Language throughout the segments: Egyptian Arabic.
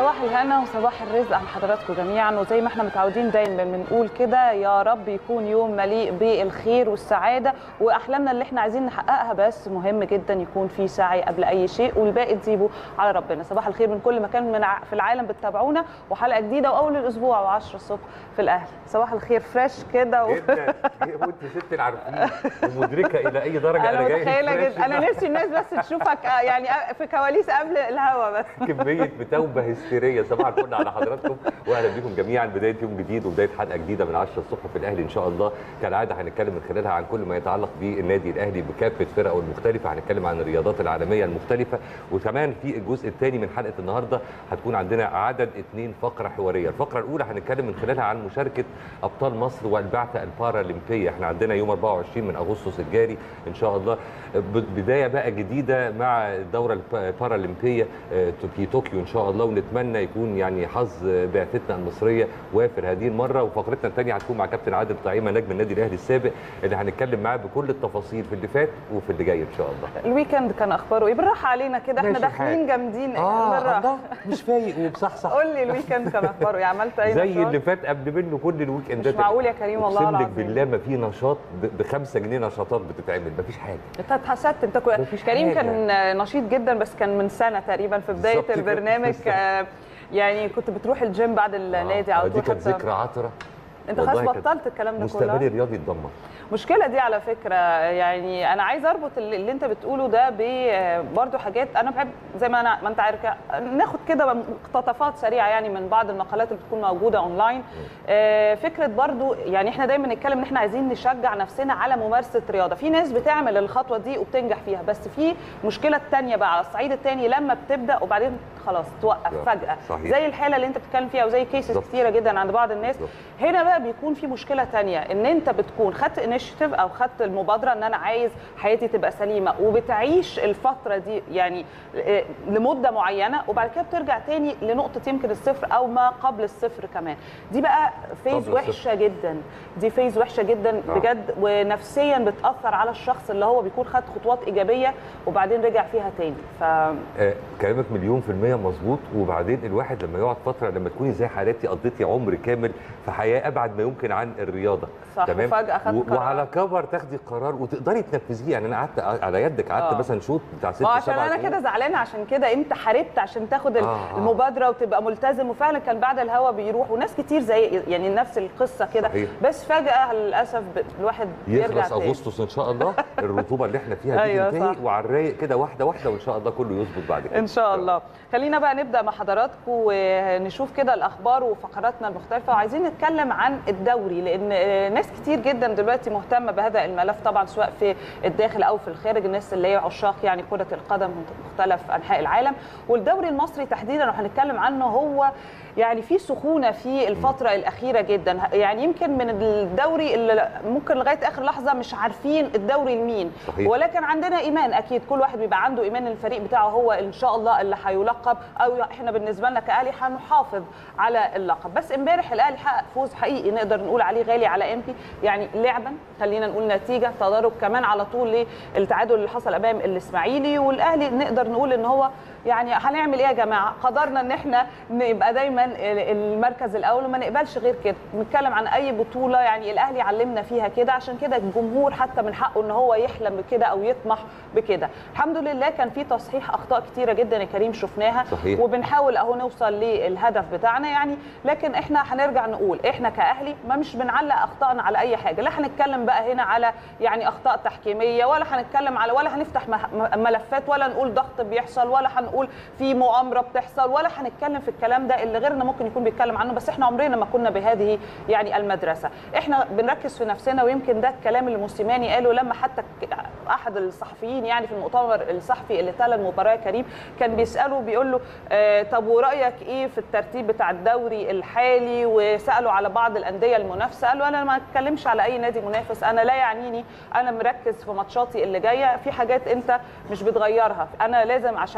صباح الهنا وصباح الرزق على حضراتكم جميعا وزي ما احنا متعودين دايما بنقول كده يا رب يكون يوم مليء بالخير والسعاده واحلامنا اللي احنا عايزين نحققها بس مهم جدا يكون في سعي قبل اي شيء والباقي نسيبه على ربنا صباح الخير من كل مكان من ع- في العالم بتتابعونا وحلقه جديده واول الاسبوع و10 الصبح في الاهلي صباح الخير فريش كده و... جدا وانت ست العارفين ومدركه الى اي درجه انا جاي متخيله فريش جدا انا بقى. نفسي الناس بس تشوفك آه، يعني آه، في كواليس قبل الهوا بس كميه بتوبه هستيريه صباح الفل على حضراتكم واهلا بكم جميعا بدايه يوم جديد وبدايه حلقه جديده من 10 الصبح في الاهلي ان شاء الله كالعاده هنتكلم من خلالها عن كل ما يتعلق بالنادي الاهلي بكافه فرقه المختلفه هنتكلم عن الرياضات العالميه المختلفه وكمان في الجزء الثاني من حلقه النهارده هتكون عندنا عدد اثنين فقره حواريه الفقره الاولى هنتكلم من خلالها عن مشاركه ابطال مصر والبعثه البارالمبيه احنا عندنا يوم 24 من اغسطس الجاري ان شاء الله ب- بدايه بقى جديده مع الدوره البارالمبيه آه، في طوكيو ان شاء الله ونتمنى يكون يعني حظ بعثتنا المصريه وافر هذه المره وفقرتنا الثانيه هتكون مع كابتن عادل طعيمه نجم النادي الاهلي السابق اللي هنتكلم معاه بكل التفاصيل في اللي فات وفي اللي جاي ان شاء الله الويكند كان اخباره ايه بالراحه علينا كده احنا ماشي داخلين الحال. جامدين اه بالراحه الله مش فايق وبصحصح قول لي الويكند كان اخباره ايه عملت اي زي نشاط؟ اللي فات قبل منه كل الويك اندات مش معقول يا كريم والله اقسم لك العظيم. بالله ما في نشاط ب 5 جنيه نشاطات بتتعمل مفيش حاجه انت اتحسدت انت كو... مفيش كريم حاجة. كان نشيط جدا بس كان من سنه تقريبا في بدايه بالظبط كده. البرنامج بالظبط. آه، يعني كنت بتروح الجيم بعد النادي آه، على دي طول كانت حتى ذكرى عطره انت خلاص والله كانت بطلت الكلام ده مستقبلي كله الرياضي اتدمر المشكله دي على فكره يعني انا عايزه اربط اللي اللي انت بتقوله ده برضه حاجات انا بحب زي ما انا ما انت عارف كده، ناخد كده مقتطفات سريعه يعني من بعض المقالات اللي بتكون موجوده اونلاين آه، فكره برضه يعني احنا دايما نتكلم ان احنا عايزين نشجع نفسنا على ممارسه رياضه في ناس بتعمل الخطوه دي وبتنجح فيها بس في مشكله الثانيه بقى على الصعيد الثاني لما بتبدا وبعدين خلاص توقف بالظبط. فجاه صحيح. زي الحاله اللي انت بتتكلم فيها وزي كيسز بالظبط. كتيره جدا عند بعض الناس بالظبط. هنا بقى بيكون في مشكله تانية ان انت بتكون خدت انيشيتيف او خدت المبادره ان انا عايز حياتي تبقى سليمه وبتعيش الفتره دي يعني آه، لمده معينه وبعد كده بترجع تاني لنقطه يمكن الصفر او ما قبل الصفر كمان دي بقى فيز قبل الصفر. وحشه جدا دي فيز وحشه جدا آه. بجد ونفسيا بتاثر على الشخص اللي هو بيكون خد خطوات ايجابيه وبعدين رجع فيها تاني ف آه، كلامك مليون في المية مظبوط وبعدين الواحد لما يقعد فترة لما تكوني زي حالاتي قضيتي عمر كامل في حياة أبعد ما يمكن عن الرياضة صح، وفجأة خدت و- قرار. وعلى كبر تاخدي قرار وتقدري تنفذيه يعني أنا قعدت على يدك قعدت آه. مثلا شوط بتاع ست ما عشان سبع انا شهور. كده زعلانه عشان كده انت حاربت عشان تاخد ال- آه، آه. المبادره وتبقى ملتزم وفعلا كان بعد الهوا بيروح وناس كتير زي يعني نفس القصه كده صحيح. بس فجاه للاسف ب- الواحد بيرجع يخلص تاني اغسطس ان شاء الله الرطوبه اللي احنا فيها دي أيوة تنتهي صح. وعلى الرايق كده واحده واحده وان شاء الله كله يظبط بعد كده ان شاء الله خلينا بقى نبدا مع حضراتكم ونشوف كده الاخبار وفقراتنا المختلفه وعايزين نتكلم عن الدوري لان آه، ناس كتير جدا دلوقتي مهتمه بهذا الملف طبعا سواء في الداخل او في الخارج الناس اللي هي عشاق يعني كره القدم من مختلف انحاء العالم والدوري المصري تحديدا وهنتكلم عنه هو يعني في سخونه في الفتره الاخيره جدا يعني يمكن من الدوري اللي ممكن لغايه اخر لحظه مش عارفين الدوري لمين صحيح. ولكن عندنا ايمان اكيد كل واحد بيبقى عنده ايمان إن الفريق بتاعه هو ان شاء الله اللي هيلقب او احنا بالنسبه لنا كاهلي هنحافظ على اللقب بس امبارح الاهلي حقق فوز حقيقي نقدر نقول عليه غالي على امبي يعني لعبا خلينا نقول نتيجه تدرج كمان على طول للتعادل اللي حصل امام الاسماعيلي والاهلي نقدر نقول ان هو يعني هنعمل ايه يا جماعه قدرنا ان احنا نبقى دايما المركز الاول وما نقبلش غير كده بنتكلم عن اي بطوله يعني الاهلي علمنا فيها كده عشان كده الجمهور حتى من حقه ان هو يحلم بكده او يطمح بكده الحمد لله كان في تصحيح اخطاء كتيره جدا يا كريم شفناها صحيح. وبنحاول اهو نوصل للهدف بتاعنا يعني لكن احنا هنرجع نقول احنا كاهلي ما مش بنعلق اخطائنا على اي حاجه لا هنتكلم بقى هنا على يعني اخطاء تحكيميه ولا هنتكلم على ولا هنفتح مه- م- ملفات ولا نقول ضغط بيحصل ولا هنقول في مؤامره بتحصل ولا هنتكلم في الكلام ده اللي غيرنا ممكن يكون بيتكلم عنه بس احنا عمرنا ما كنا بهذه يعني المدرسه احنا بنركز في نفسنا ويمكن ده الكلام اللي موسيماني قاله لما حتى ك- احد الصحفيين يعني في المؤتمر الصحفي اللي تلا المباراه كريم كان بيساله بيقول له آه طب ورايك ايه في الترتيب بتاع الدوري الحالي وسالوا على بعض الانديه المنافسه قال له انا ما اتكلمش على اي نادي منافس انا لا يعنيني انا مركز في ماتشاتي اللي جايه في حاجات انت مش بتغيرها انا لازم عشان اغير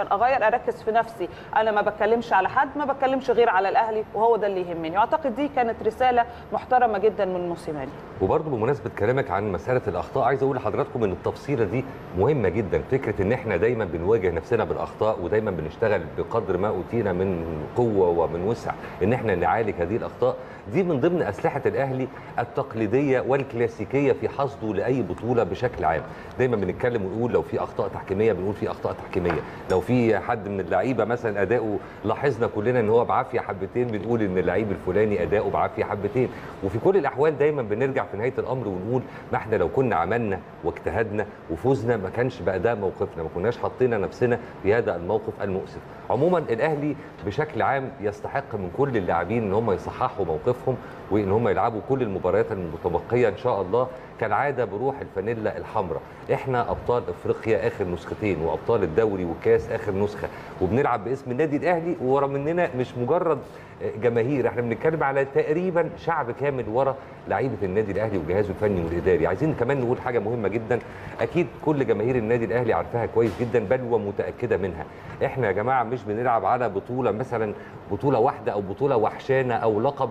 الاخر اركز في نفسي انا ما بتكلمش على حد ما بتكلمش غير على الاهلي وهو ده اللي يهمني اعتقد دي كانت رساله محترمه جدا من موسيماني وبرضه بمناسبه كلامك عن مساله الاخطاء عايز اقول لحضراتكم ان التفصيله دي مهمه جدا فكره ان احنا دايما بنواجه نفسنا بالاخطاء ودايما بنشتغل بقدر ما اوتينا من قوه ومن وسع ان احنا نعالج هذه الاخطاء دي من ضمن اسلحه الاهلي التقليديه والكلاسيكيه في حصده لاي بطوله بشكل عام دايما بنتكلم ونقول لو في اخطاء تحكيميه بنقول في اخطاء تحكيميه لو في حد من اللعيبه مثلا اداؤه لاحظنا كلنا ان هو بعافيه حبتين بنقول ان اللعيب الفلاني اداؤه بعافيه حبتين وفي كل الاحوال دايما بنرجع في نهايه الامر ونقول ما احنا لو كنا عملنا واجتهدنا وفوزنا ما كانش بقى ده موقفنا ما كناش حطينا نفسنا في هذا الموقف المؤسف عموما الاهلي بشكل عام يستحق من كل اللاعبين ان هم يصححوا موقفهم وان هم يلعبوا كل المباريات المتبقيه ان شاء الله كالعاده بروح الفانيلا الحمراء احنا ابطال افريقيا اخر نسختين وابطال الدوري والكاس اخر نسخه وبنلعب باسم النادي الاهلي ورا مننا مش مجرد جماهير احنا بنتكلم على تقريبا شعب كامل ورا لعيبه النادي الاهلي وجهازه الفني والاداري عايزين كمان نقول حاجه مهمه جدا اكيد كل جماهير النادي الاهلي عارفاها كويس جدا بل ومتاكده منها احنا يا جماعه مش بنلعب على بطوله مثلا بطوله واحده او بطوله وحشانه او لقب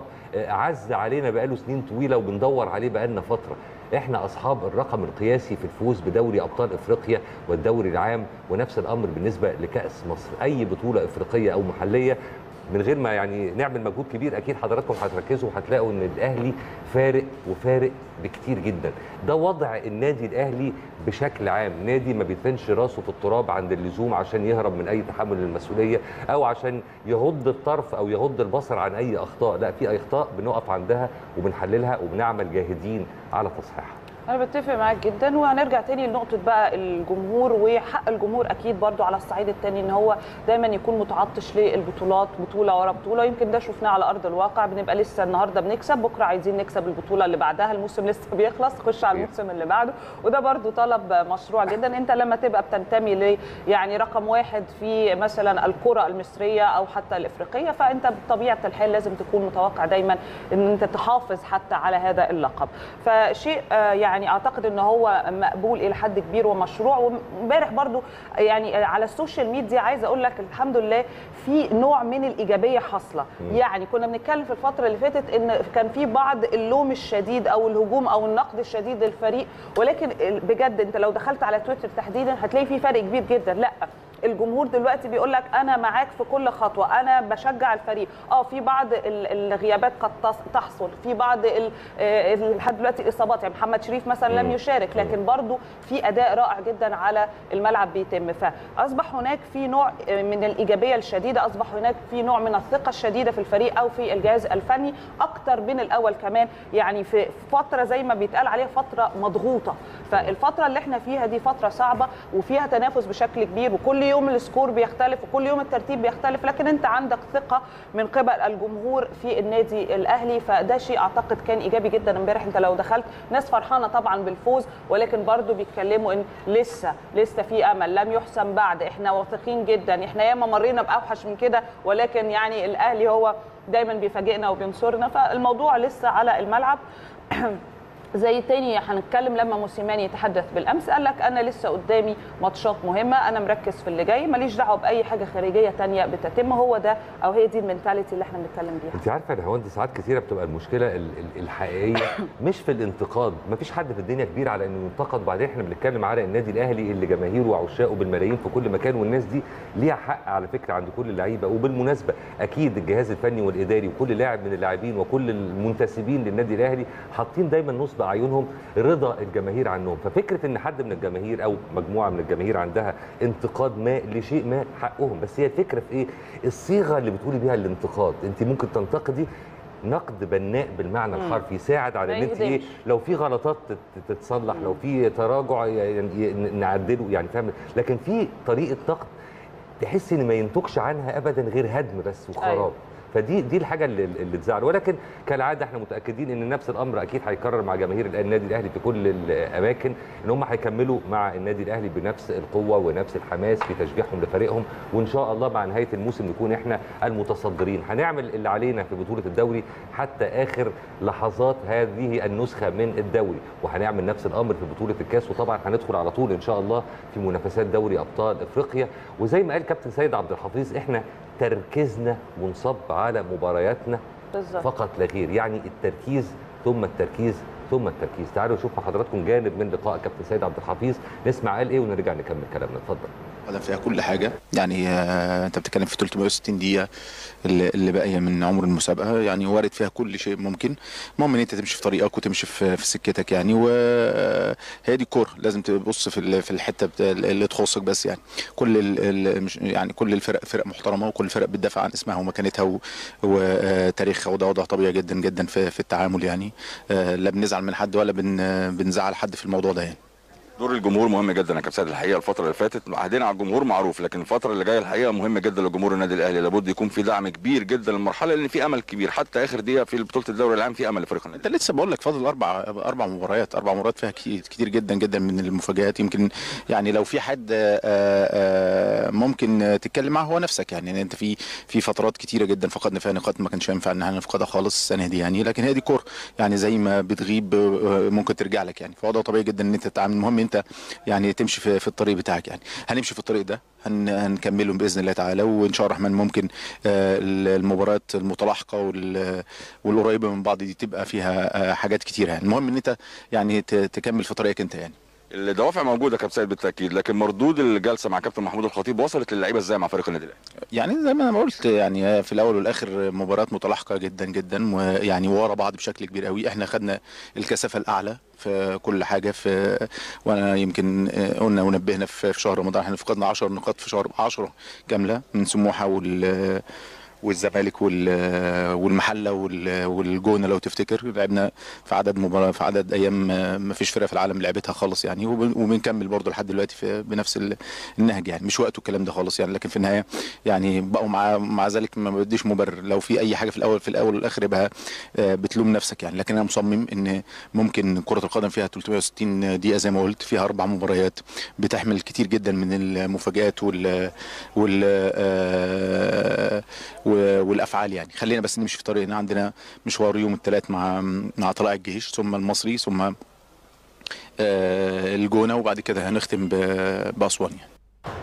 عز علينا بقاله سنين طويله وبندور عليه بقالنا فتره احنا اصحاب الرقم القياسي في الفوز بدوري ابطال افريقيا والدوري العام ونفس الامر بالنسبه لكاس مصر اي بطوله افريقيه او محليه من غير ما يعني نعمل مجهود كبير اكيد حضراتكم هتركزوا وهتلاقوا ان الاهلي فارق وفارق بكتير جدا ده وضع النادي الاهلي بشكل عام نادي ما بيدفنش راسه في التراب عند اللزوم عشان يهرب من اي تحمل المسؤوليه او عشان يغض الطرف او يغض البصر عن اي اخطاء لا في اخطاء بنقف عندها وبنحللها وبنعمل جاهدين على تصحيحها انا بتفق معاك جدا وهنرجع تاني لنقطه بقى الجمهور وحق الجمهور اكيد برضو على الصعيد التاني ان هو دايما يكون متعطش للبطولات بطوله ورا بطوله يمكن ده شفناه على ارض الواقع بنبقى لسه النهارده بنكسب بكره عايزين نكسب البطوله اللي بعدها الموسم لسه بيخلص خش على الموسم اللي بعده وده برضو طلب مشروع جدا انت لما تبقى بتنتمي ل يعني رقم واحد في مثلا الكره المصريه او حتى الافريقيه فانت بطبيعه الحال لازم تكون متوقع دايما ان انت تحافظ حتى على هذا اللقب فشيء يعني يعني اعتقد ان هو مقبول الى حد كبير ومشروع وامبارح برضو يعني على السوشيال ميديا عايزه اقول لك الحمد لله في نوع من الايجابيه حاصله يعني كنا بنتكلم في الفتره اللي فاتت ان كان في بعض اللوم الشديد او الهجوم او النقد الشديد للفريق ولكن بجد انت لو دخلت على تويتر تحديدا هتلاقي في فرق كبير جدا لا الجمهور دلوقتي بيقول لك انا معاك في كل خطوه انا بشجع الفريق اه في بعض الغيابات قد تحصل في بعض لحد دلوقتي الاصابات يعني محمد شريف مثلا لم يشارك لكن برضو في اداء رائع جدا على الملعب بيتم فاصبح هناك في نوع من الايجابيه الشديده اصبح هناك في نوع من الثقه الشديده في الفريق او في الجهاز الفني اكتر من الاول كمان يعني في فتره زي ما بيتقال عليها فتره مضغوطه فالفتره اللي احنا فيها دي فتره صعبه وفيها تنافس بشكل كبير وكل يوم السكور بيختلف وكل يوم الترتيب بيختلف لكن انت عندك ثقه من قبل الجمهور في النادي الاهلي فده شيء اعتقد كان ايجابي جدا امبارح انت لو دخلت ناس فرحانه طبعا بالفوز ولكن برضو بيتكلموا ان لسه لسه في امل لم يحسم بعد احنا واثقين جدا احنا ياما مرينا باوحش من كده ولكن يعني الاهلي هو دايما بيفاجئنا وبينصرنا فالموضوع لسه على الملعب زي تاني هنتكلم لما موسيماني يتحدث بالامس قال لك انا لسه قدامي ماتشات مهمه انا مركز في اللي جاي ماليش دعوه باي حاجه خارجيه تانية بتتم هو ده او هي دي المنتاليتي اللي احنا بنتكلم بيها انت عارفه يا هوند ساعات كثيره بتبقى المشكله ال- ال- الحقيقيه مش في الانتقاد ما فيش حد في الدنيا كبير على انه ينتقد وبعدين احنا بنتكلم على النادي الاهلي اللي جماهيره وعشاقه بالملايين في كل مكان والناس دي ليها حق على فكره عند كل اللعيبه وبالمناسبه اكيد الجهاز الفني والاداري وكل لاعب من اللاعبين وكل المنتسبين للنادي الاهلي حاطين دايما نصب اعينهم رضا الجماهير عنهم ففكره ان حد من الجماهير او مجموعه من الجماهير عندها انتقاد ما لشيء ما حقهم بس هي الفكره في ايه الصيغه اللي بتقولي بيها الانتقاد انت ممكن تنتقدي نقد بناء بالمعنى مم. الحرفي يساعد على ما ان انت ايه يهدمش. لو في غلطات تت- تتصلح لو في تراجع يعني ي- نعدله يعني فاهم لكن في طريقه نقد تحس ان ما ينتجش عنها ابدا غير هدم بس وخراب أيوة. فدي دي الحاجه اللي, اللي تزعل ولكن كالعاده احنا متاكدين ان نفس الامر اكيد هيكرر مع جماهير النادي الاهلي في كل الاماكن ان هم هيكملوا مع النادي الاهلي بنفس القوه ونفس الحماس في تشجيعهم لفريقهم وان شاء الله مع نهايه الموسم نكون احنا المتصدرين هنعمل اللي علينا في بطوله الدوري حتى اخر لحظات هذه النسخه من الدوري وهنعمل نفس الامر في بطوله الكاس وطبعا هندخل على طول ان شاء الله في منافسات دوري ابطال افريقيا وزي ما قال كابتن سيد عبد الحفيظ احنا تركيزنا منصب على مبارياتنا بالظبط فقط لا غير يعني التركيز ثم التركيز ثم التركيز تعالوا نشوف مع حضراتكم جانب من لقاء كابتن سيد عبد الحفيظ نسمع قال ايه ونرجع نكمل كلامنا اتفضل قدم فيها كل حاجه يعني آه، انت بتتكلم في 360 دقيقه اللي اللي باقيه من عمر المسابقه يعني وارد فيها كل شيء ممكن المهم ان انت تمشي في طريقك وتمشي في في سكتك يعني وهي دي الكوره لازم تبص في ال- في الحته بتا- اللي تخصك بس يعني كل ال- ال- مش- يعني كل الفرق فرق محترمه وكل الفرق بتدافع عن اسمها ومكانتها و- وتاريخها وده وضع طبيعي جدا جدا في في التعامل يعني آه، لا بنزعل من حد ولا بن بنزعل حد في الموضوع ده يعني دور الجمهور مهم جدا يا كابتن سيد الحقيقه الفتره اللي فاتت عهدنا على الجمهور معروف لكن الفتره اللي جايه الحقيقه مهمه جدا لجمهور النادي الاهلي لابد يكون في دعم كبير جدا للمرحله لان في امل كبير حتى اخر دقيقه في بطوله الدوري العام في امل لفريق النادي انت لسه بقول لك فاضل اربع اربع مباريات اربع مباريات فيها كتير, كتير جدا جدا من المفاجآت يمكن يعني لو في حد آه، آه، ممكن تتكلم معاه هو نفسك يعني انت في في فترات كتيره جدا فقدنا فيها نقاط ما كانش ينفع ان احنا نفقدها خالص السنه دي يعني لكن هي دي كوره يعني زي ما بتغيب آه، ممكن ترجع لك يعني فهو ده طبيعي جدا ان انت تتعامل المهم انت يعني تمشي في, في الطريق بتاعك يعني هنمشي في الطريق ده هن هنكمله باذن الله تعالى وان شاء الله الرحمن ممكن آه، المباريات المتلاحقه وال- والقريبه من بعض دي تبقى فيها آه، حاجات كتيره يعني المهم ان انت يعني ت- تكمل في طريقك انت يعني الدوافع موجوده يا كابتن سيد بالتاكيد لكن مردود الجلسه مع كابتن محمود الخطيب وصلت للعيبه ازاي مع فريق النادي الاهلي يعني زي ما انا قلت يعني في الاول والاخر مباريات متلاحقه جدا جدا ويعني ورا بعض بشكل كبير قوي احنا خدنا الكثافه الاعلى في كل حاجه في وانا يمكن قلنا ونبهنا في في شهر رمضان احنا فقدنا 10 نقاط في شهر 10 كامله من سموحه وال والزمالك وال- والمحله وال- والجونه لو تفتكر لعبنا في عدد مباراه في عدد ايام ما فيش فرقه في العالم لعبتها خالص يعني وب- وبنكمل برضه لحد دلوقتي في بنفس ال- النهج يعني مش وقته الكلام ده خالص يعني لكن في النهايه يعني بقوا مع مع ذلك ما بديش مبرر لو في اي حاجه في الاول في الاول والاخر يبقى آه، بتلوم نفسك يعني لكن انا مصمم ان ممكن كره القدم فيها 360 دقيقه زي ما قلت فيها اربع مباريات بتحمل كتير جدا من المفاجات وال وال آه، و- والافعال يعني خلينا بس نمشي في طريقنا عندنا مشوار يوم الثلاث مع مع طلائع الجيش ثم المصري ثم آه، الجونه وبعد كده هنختم ب- باسوان يعني.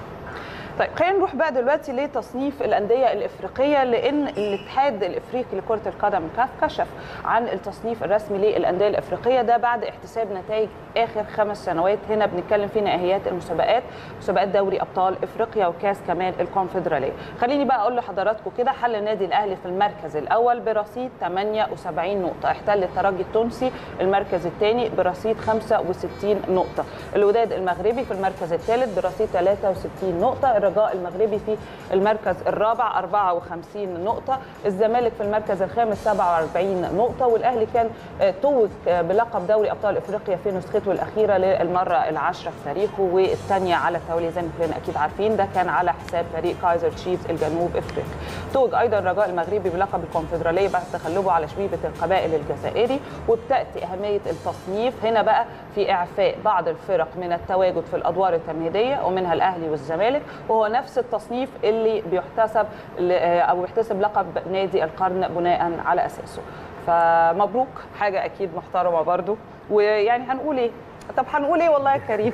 طيب خلينا نروح بقى دلوقتي لتصنيف الانديه الافريقيه لان الاتحاد الافريقي لكره القدم كاف كشف عن التصنيف الرسمي للانديه الافريقيه ده بعد احتساب نتائج اخر خمس سنوات هنا بنتكلم في نهائيات المسابقات مسابقات دوري ابطال افريقيا وكاس كمان الكونفدراليه خليني بقى اقول لحضراتكم كده حل النادي الاهلي في المركز الاول برصيد 78 نقطه احتل الترجي التونسي المركز الثاني برصيد 65 نقطه الوداد المغربي في المركز الثالث برصيد 63 نقطه الرجاء المغربي في المركز الرابع 54 نقطة الزمالك في المركز الخامس 47 نقطة والأهلي كان آه، توج آه، بلقب دوري أبطال إفريقيا في نسخته الأخيرة للمرة العاشرة في تاريخه والثانية على التوالي زي ما كلنا أكيد عارفين ده كان على حساب فريق كايزر تشيفز الجنوب إفريقي توج أيضا الرجاء المغربي بلقب الكونفدرالية بعد تخلبه على شبيبة القبائل الجزائري وبتأتي أهمية التصنيف هنا بقى في إعفاء بعض الفرق من التواجد في الأدوار التمهيدية ومنها الأهلي والزمالك وهو نفس التصنيف اللي بيحتسب ل- او بيحتسب لقب نادي القرن بناء على اساسه فمبروك حاجه اكيد محترمه برضو ويعني هنقول ايه طب هنقول ايه والله يا كريم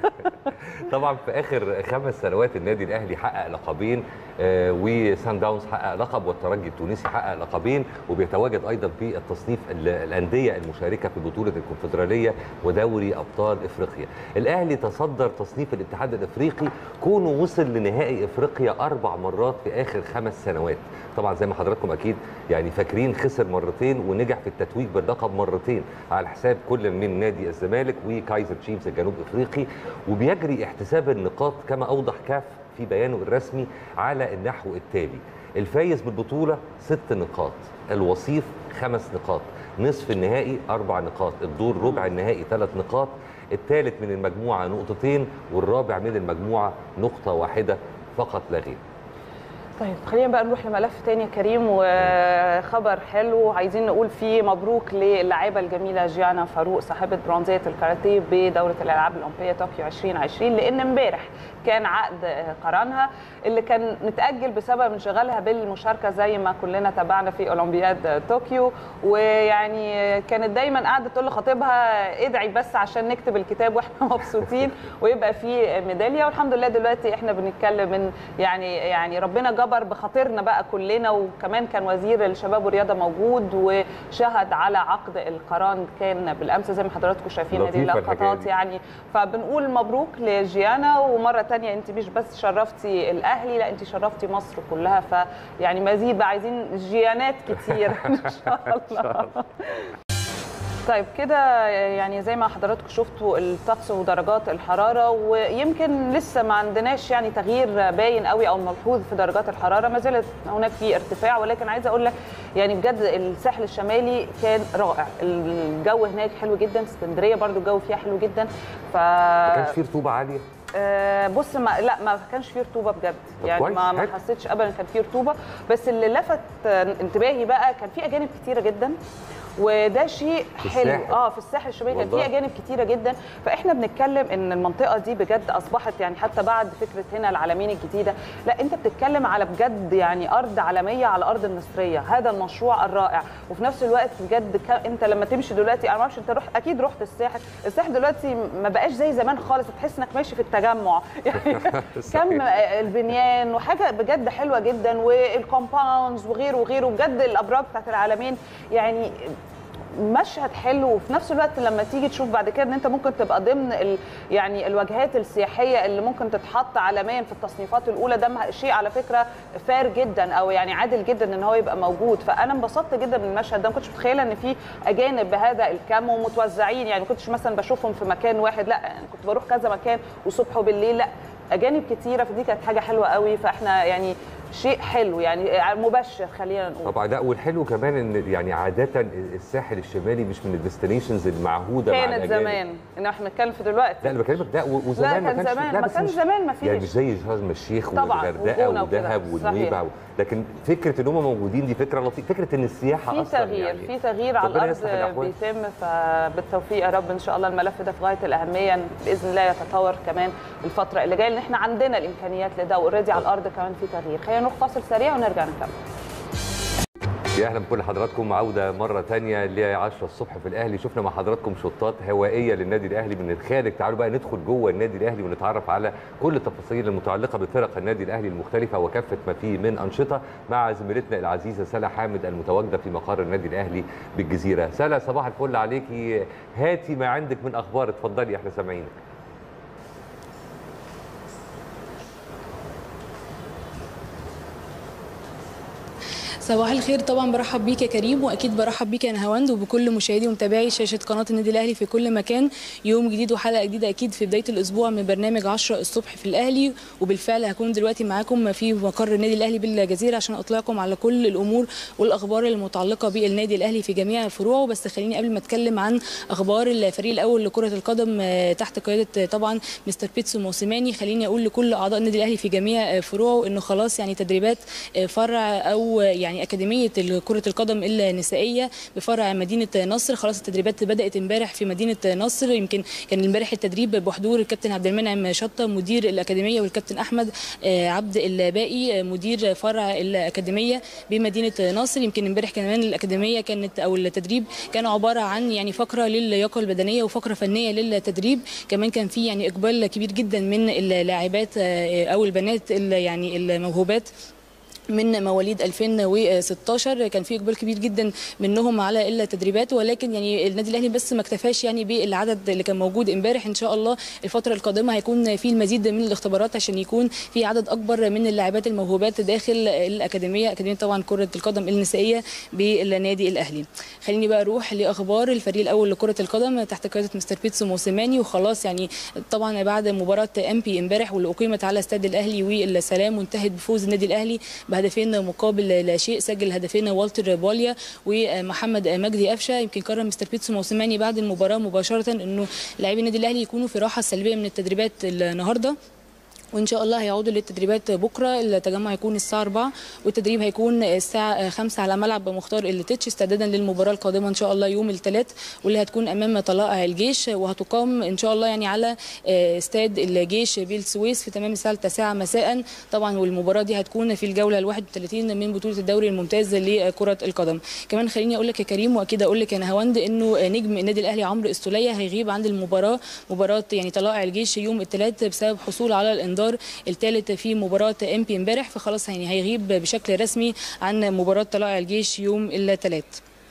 طبعا في اخر خمس سنوات النادي الاهلي حقق لقبين آه، وسان داونز حقق لقب والترجي التونسي حقق لقبين وبيتواجد ايضا في التصنيف ال- الانديه المشاركه في بطوله الكونفدراليه ودوري ابطال افريقيا. الاهلي تصدر تصنيف الاتحاد الافريقي كونه وصل لنهائي افريقيا اربع مرات في اخر خمس سنوات. طبعا زي ما حضراتكم اكيد يعني فاكرين خسر مرتين ونجح في التتويج باللقب مرتين على حساب كل من نادي الزمالك وكايزر تشيفز الجنوب افريقي وبيجري احتساب النقاط كما اوضح كاف في بيانه الرسمي على النحو التالي الفايز بالبطولة ست نقاط الوصيف خمس نقاط نصف النهائي أربع نقاط الدور ربع النهائي ثلاث نقاط الثالث من المجموعة نقطتين والرابع من المجموعة نقطة واحدة فقط لا غير طيب خلينا بقى نروح لملف تاني يا كريم وخبر حلو عايزين نقول فيه مبروك للاعيبه الجميله جيانا فاروق صاحبه برونزيه الكاراتيه بدوره الالعاب الاولمبيه طوكيو 2020 لان امبارح كان عقد قرانها اللي كان متاجل بسبب انشغالها بالمشاركه زي ما كلنا تابعنا في اولمبياد طوكيو ويعني كانت دايما قاعده تقول لخطيبها ادعي بس عشان نكتب الكتاب واحنا مبسوطين ويبقى في ميداليه والحمد لله دلوقتي احنا بنتكلم من يعني يعني ربنا جبر بخاطرنا بقى كلنا وكمان كان وزير الشباب والرياضه موجود وشهد على عقد القران كان بالامس زي ما حضراتكم شايفين هذه لطيفة الحكاية اللقطات دي. يعني فبنقول مبروك لجيانا ومره تانية انت مش بس شرفتي الاهلي لا انت شرفتي مصر كلها فيعني مزيد بقى عايزين جيانات كتير ان شاء الله طيب كده يعني زي ما حضراتكم شفتوا الطقس ودرجات الحراره ويمكن لسه ما عندناش يعني تغيير باين قوي او ملحوظ في درجات الحراره ما زالت هناك في ارتفاع ولكن عايزه اقول لك يعني بجد الساحل الشمالي كان رائع الجو هناك حلو جدا اسكندريه برضو الجو فيها حلو جدا ف ما كانش فيه رطوبه عاليه آه، بص ما لا ما كانش فيه رطوبه بجد طب يعني كويس، ما ما حلو. حسيتش ابدا كان فيه رطوبه بس اللي لفت آه، انتباهي بقى كان في اجانب كتيره جدا وده شيء في حلو الساحل. اه في الساحل الشمالي كان في والله. اجانب كتيره جدا فاحنا بنتكلم ان المنطقه دي بجد اصبحت يعني حتى بعد فكره هنا العالمين الجديده لا انت بتتكلم على بجد يعني ارض عالميه على ارض المصريه هذا المشروع الرائع وفي نفس الوقت بجد ك... انت لما تمشي دلوقتي انا ما اعرفش انت روح اكيد رحت الساحل الساحل دلوقتي ما بقاش زي زمان خالص تحس انك ماشي في التجمع يعني كم البنيان وحاجه بجد حلوه جدا والكومباوندز وغيره وغيره بجد الابراج بتاعت العالمين يعني مشهد حلو وفي نفس الوقت لما تيجي تشوف بعد كده ان انت ممكن تبقى ضمن ال يعني الواجهات السياحيه اللي ممكن تتحط عالميا في التصنيفات الاولى ده مه- شيء على فكره فار جدا او يعني عادل جدا ان هو يبقى موجود فانا انبسطت جدا من المشهد ده ما كنتش متخيله ان في اجانب بهذا الكم ومتوزعين يعني ما كنتش مثلا بشوفهم في مكان واحد لا يعني كنت بروح كذا مكان وصبح وبالليل لا اجانب كتيره فدي كانت حاجه حلوه قوي فاحنا يعني شيء حلو يعني مبشر خلينا نقول طبعا لا والحلو كمان ان يعني عاده الساحل الشمالي مش من الديستنيشنز المعهوده مع كانت الأجانب. زمان ان احنا بنتكلم في دلوقتي لا انا بكلمك ده و- وزمان كان ما كانش زمان- لا ما بس كان مش- زمان ما فيش. يعني مش زي شرم الشيخ طبعاً، والغردقه وجونة وكده. ودهب والنويبع صحيح. لكن فكره ان هم موجودين دي فكره لطيفه فكره ان السياحه في اصلا تغيير يعني في تغيير على ربنا الارض يصلح الأحوال. بيتم فبالتوفيق يا رب ان شاء الله الملف ده في غايه الاهميه باذن الله يتطور كمان الفتره اللي جايه لان احنا عندنا الامكانيات لده واوريدي على الارض كمان في تغيير خلينا نروح فاصل سريع ونرجع نكمل يا اهلا بكل حضراتكم عوده مره تانية ل 10 الصبح في الاهلي شفنا مع حضراتكم شوطات هوائيه للنادي الاهلي من الخارج تعالوا بقى ندخل جوه النادي الاهلي ونتعرف على كل التفاصيل المتعلقه بفرق النادي الاهلي المختلفه وكافه ما فيه من انشطه مع زميلتنا العزيزه سلا حامد المتواجده في مقر النادي الاهلي بالجزيره سلا صباح الفل عليكي هاتي ما عندك من اخبار اتفضلي احنا سامعينك صباح الخير طبعا برحب بيك يا كريم واكيد برحب بيك يا نهاوند وبكل مشاهدي ومتابعي شاشه قناه النادي الاهلي في كل مكان يوم جديد وحلقه جديده اكيد في بدايه الاسبوع من برنامج 10 الصبح في الاهلي وبالفعل هكون دلوقتي معاكم في مقر النادي الاهلي بالجزيره عشان اطلعكم على كل الامور والاخبار المتعلقه بالنادي الاهلي في جميع فروعه بس خليني قبل ما اتكلم عن اخبار الفريق الاول لكره القدم آه، تحت قياده آه، طبعا مستر بيتسو موسيماني خليني اقول لكل اعضاء النادي الاهلي في جميع آه، فروعه انه خلاص يعني تدريبات آه، فرع او يعني اكاديميه كره القدم النسائيه بفرع مدينه نصر خلاص التدريبات بدات امبارح في مدينه نصر يمكن كان امبارح التدريب بحضور الكابتن عبد المنعم شطه مدير الاكاديميه والكابتن احمد آه، عبد الباقي آه، مدير فرع الاكاديميه بمدينه نصر يمكن امبارح كمان الاكاديميه كانت او التدريب كان عباره عن يعني فقره للياقه البدنيه وفقره فنيه للتدريب كمان كان في يعني اقبال كبير جدا من اللاعبات آه، او البنات ال- يعني الموهوبات من مواليد 2016 كان في اقبال كبير جدا منهم على التدريبات ولكن يعني النادي الاهلي بس ما اكتفاش يعني بالعدد اللي كان موجود امبارح ان شاء الله الفتره القادمه هيكون في المزيد من الاختبارات عشان يكون في عدد اكبر من اللاعبات الموهوبات داخل الاكاديميه اكاديميه طبعا كره القدم النسائيه بالنادي الاهلي خليني بقى اروح لاخبار الفريق الاول لكره القدم تحت قياده مستر بيتسو موسيماني وخلاص يعني طبعا بعد مباراه امبي امبارح واللي اقيمت على استاد الاهلي والسلام وانتهت بفوز النادي الاهلي بهدفين مقابل لا شيء سجل هدفين والتر بوليا ومحمد مجدي قفشه يمكن قرر مستر بيتسو موسيماني بعد المباراه مباشره انه لاعبي النادي الاهلي يكونوا في راحه سلبيه من التدريبات النهارده وان شاء الله هيعودوا للتدريبات بكره التجمع هيكون الساعه 4 والتدريب هيكون الساعه 5 على ملعب مختار التتش استعدادا للمباراه القادمه ان شاء الله يوم الثلاث واللي هتكون امام طلائع الجيش وهتقام ان شاء الله يعني على استاد الجيش بالسويس في تمام الساعه 9 مساء طبعا والمباراه دي هتكون في الجوله ال 31 من بطوله الدوري الممتاز لكره القدم كمان خليني اقول لك يا كريم واكيد اقول لك يا نهاوند انه نجم النادي الاهلي عمرو السوليه هيغيب عن المباراه مباراه يعني طلائع الجيش يوم الثلاث بسبب حصول على الانذار الثالث في مباراه امبي امبارح فخلاص يعني هيغيب بشكل رسمي عن مباراه طلائع الجيش يوم الثلاث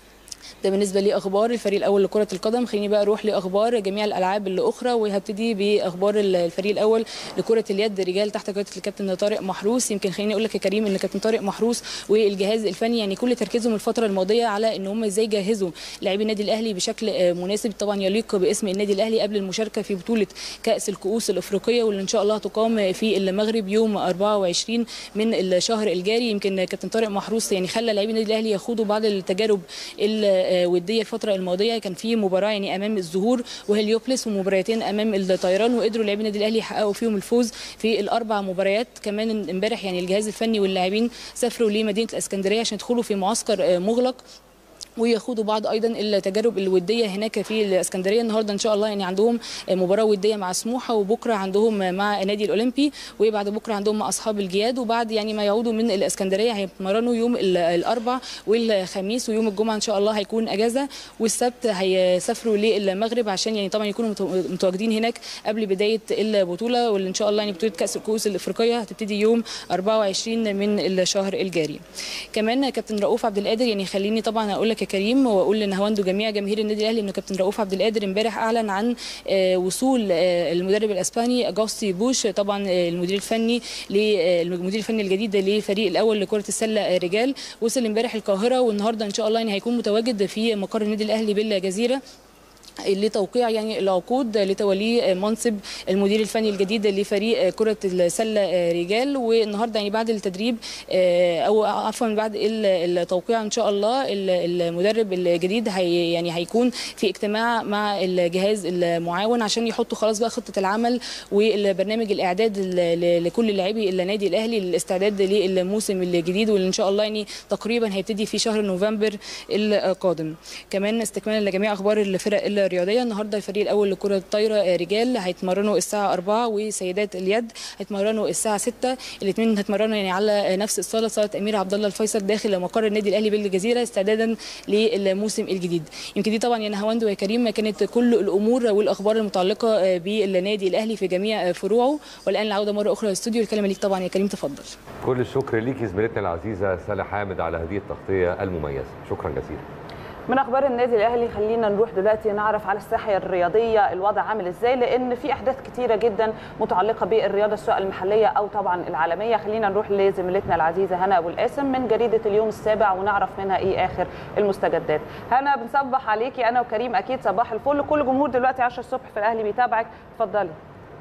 ده بالنسبه لاخبار الفريق الاول لكره القدم خليني بقى اروح لاخبار جميع الالعاب الاخرى وهبتدي باخبار الفريق الاول لكره اليد رجال تحت قياده الكابتن طارق محروس يمكن خليني اقول لك يا كريم ان كابتن طارق محروس والجهاز الفني يعني كل تركيزهم الفتره الماضيه على ان هم ازاي يجهزوا لاعبي النادي الاهلي بشكل مناسب طبعا يليق باسم النادي الاهلي قبل المشاركه في بطوله كاس الكؤوس الافريقيه واللي ان شاء الله هتقام في المغرب يوم 24 من الشهر الجاري يمكن كابتن طارق محروس يعني خلى لاعبي النادي الاهلي يخوضوا بعض التجارب وديه الفتره الماضيه كان في مباراه يعني امام الزهور وهليوبلس ومباراتين امام الطيران وقدروا لاعبي النادي الاهلي يحققوا فيهم الفوز في الاربع مباريات كمان امبارح يعني الجهاز الفني واللاعبين سافروا لمدينه الاسكندريه عشان يدخلوا في معسكر مغلق ويخوضوا بعض ايضا التجارب الوديه هناك في الاسكندريه النهارده ان شاء الله يعني عندهم مباراه وديه مع سموحه وبكره عندهم مع النادي الاولمبي وبعد بكره عندهم مع اصحاب الجياد وبعد يعني ما يعودوا من الاسكندريه هيتمرنوا يوم الاربع والخميس ويوم الجمعه ان شاء الله هيكون اجازه والسبت هيسافروا للمغرب عشان يعني طبعا يكونوا متواجدين هناك قبل بدايه البطوله واللي ان شاء الله يعني بطوله كاس الكؤوس الافريقيه هتبتدي يوم 24 من الشهر الجاري كمان كابتن رؤوف عبد القادر يعني خليني طبعا اقول لك يا كريم واقول لنهاوند وجميع جماهير النادي الاهلي انه كابتن رؤوف عبد القادر امبارح اعلن عن وصول المدرب الاسباني اجاستي بوش طبعا المدير الفني للمدير الفني الجديد للفريق الاول لكره السله رجال وصل امبارح القاهره والنهارده ان شاء الله يعني هيكون متواجد في مقر النادي الاهلي بالجزيره لتوقيع يعني العقود لتوليه منصب المدير الفني الجديد لفريق كره السله رجال والنهارده يعني بعد التدريب او عفوا بعد التوقيع ان شاء الله المدرب الجديد هي يعني هيكون في اجتماع مع الجهاز المعاون عشان يحطوا خلاص بقى خطه العمل والبرنامج الاعداد لكل لاعبي النادي الاهلي للاستعداد للموسم الجديد واللي ان شاء الله يعني تقريبا هيبتدي في شهر نوفمبر القادم كمان استكمالا لجميع اخبار الفرق الرياضيه النهارده الفريق الاول لكره الطايره رجال هيتمرنوا الساعه 4 وسيدات اليد هيتمرنوا الساعه 6 الاثنين هيتمرنوا يعني على نفس الصاله صاله امير عبد الله الفيصل داخل مقر النادي الاهلي بالجزيره استعدادا للموسم الجديد يمكن دي طبعا يا نهاوند ويا كريم كانت كل الامور والاخبار المتعلقه بالنادي الاهلي في جميع فروعه والان العوده مره اخرى للاستوديو الكلمه ليك طبعا يا كريم تفضل كل الشكر ليكي زميلتنا العزيزه سلا حامد على هذه التغطيه المميزه شكرا جزيلا من اخبار النادي الاهلي خلينا نروح دلوقتي نعرف على الساحه الرياضيه الوضع عامل ازاي لان في احداث كتيره جدا متعلقه بالرياضه سواء المحليه او طبعا العالميه خلينا نروح لزميلتنا العزيزه هنا ابو القاسم من جريده اليوم السابع ونعرف منها ايه اخر المستجدات هنا بنصبح عليكي انا وكريم اكيد صباح الفل كل جمهور دلوقتي 10 الصبح في الاهلي بيتابعك اتفضلي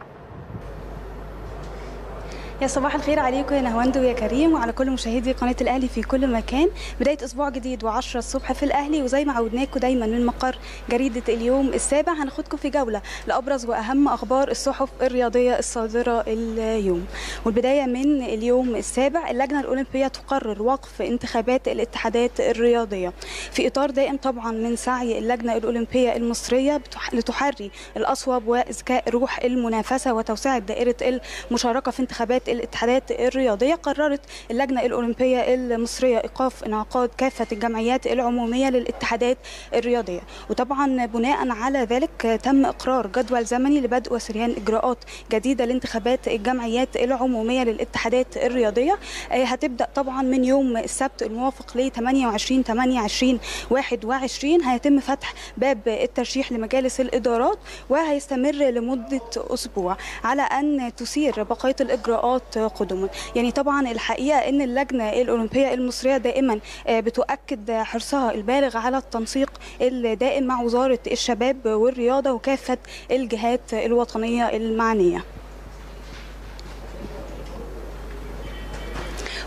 يا صباح الخير عليكم يا نهواند ويا كريم وعلى كل مشاهدي قناه الاهلي في كل مكان بدايه اسبوع جديد و10 الصبح في الاهلي وزي ما عودناكم دايما من مقر جريده اليوم السابع هناخدكم في جوله لابرز واهم اخبار الصحف الرياضيه الصادره اليوم والبدايه من اليوم السابع اللجنه الاولمبيه تقرر وقف انتخابات الاتحادات الرياضيه في اطار دائم طبعا من سعي اللجنه الاولمبيه المصريه لتحري الاصوب واذكاء روح المنافسه وتوسعه دائره المشاركه في انتخابات الاتحادات الرياضيه قررت اللجنه الاولمبيه المصريه ايقاف انعقاد كافه الجمعيات العموميه للاتحادات الرياضيه وطبعا بناء على ذلك تم اقرار جدول زمني لبدء وسريان اجراءات جديده لانتخابات الجمعيات العموميه للاتحادات الرياضيه هتبدا طبعا من يوم السبت الموافق ل 28 28 21 هيتم فتح باب الترشيح لمجالس الادارات وهيستمر لمده اسبوع على ان تسير بقيه الاجراءات قدما يعني طبعا الحقيقه ان اللجنه الاولمبيه المصريه دائما بتؤكد حرصها البالغ على التنسيق الدائم مع وزاره الشباب والرياضه وكافه الجهات الوطنيه المعنيه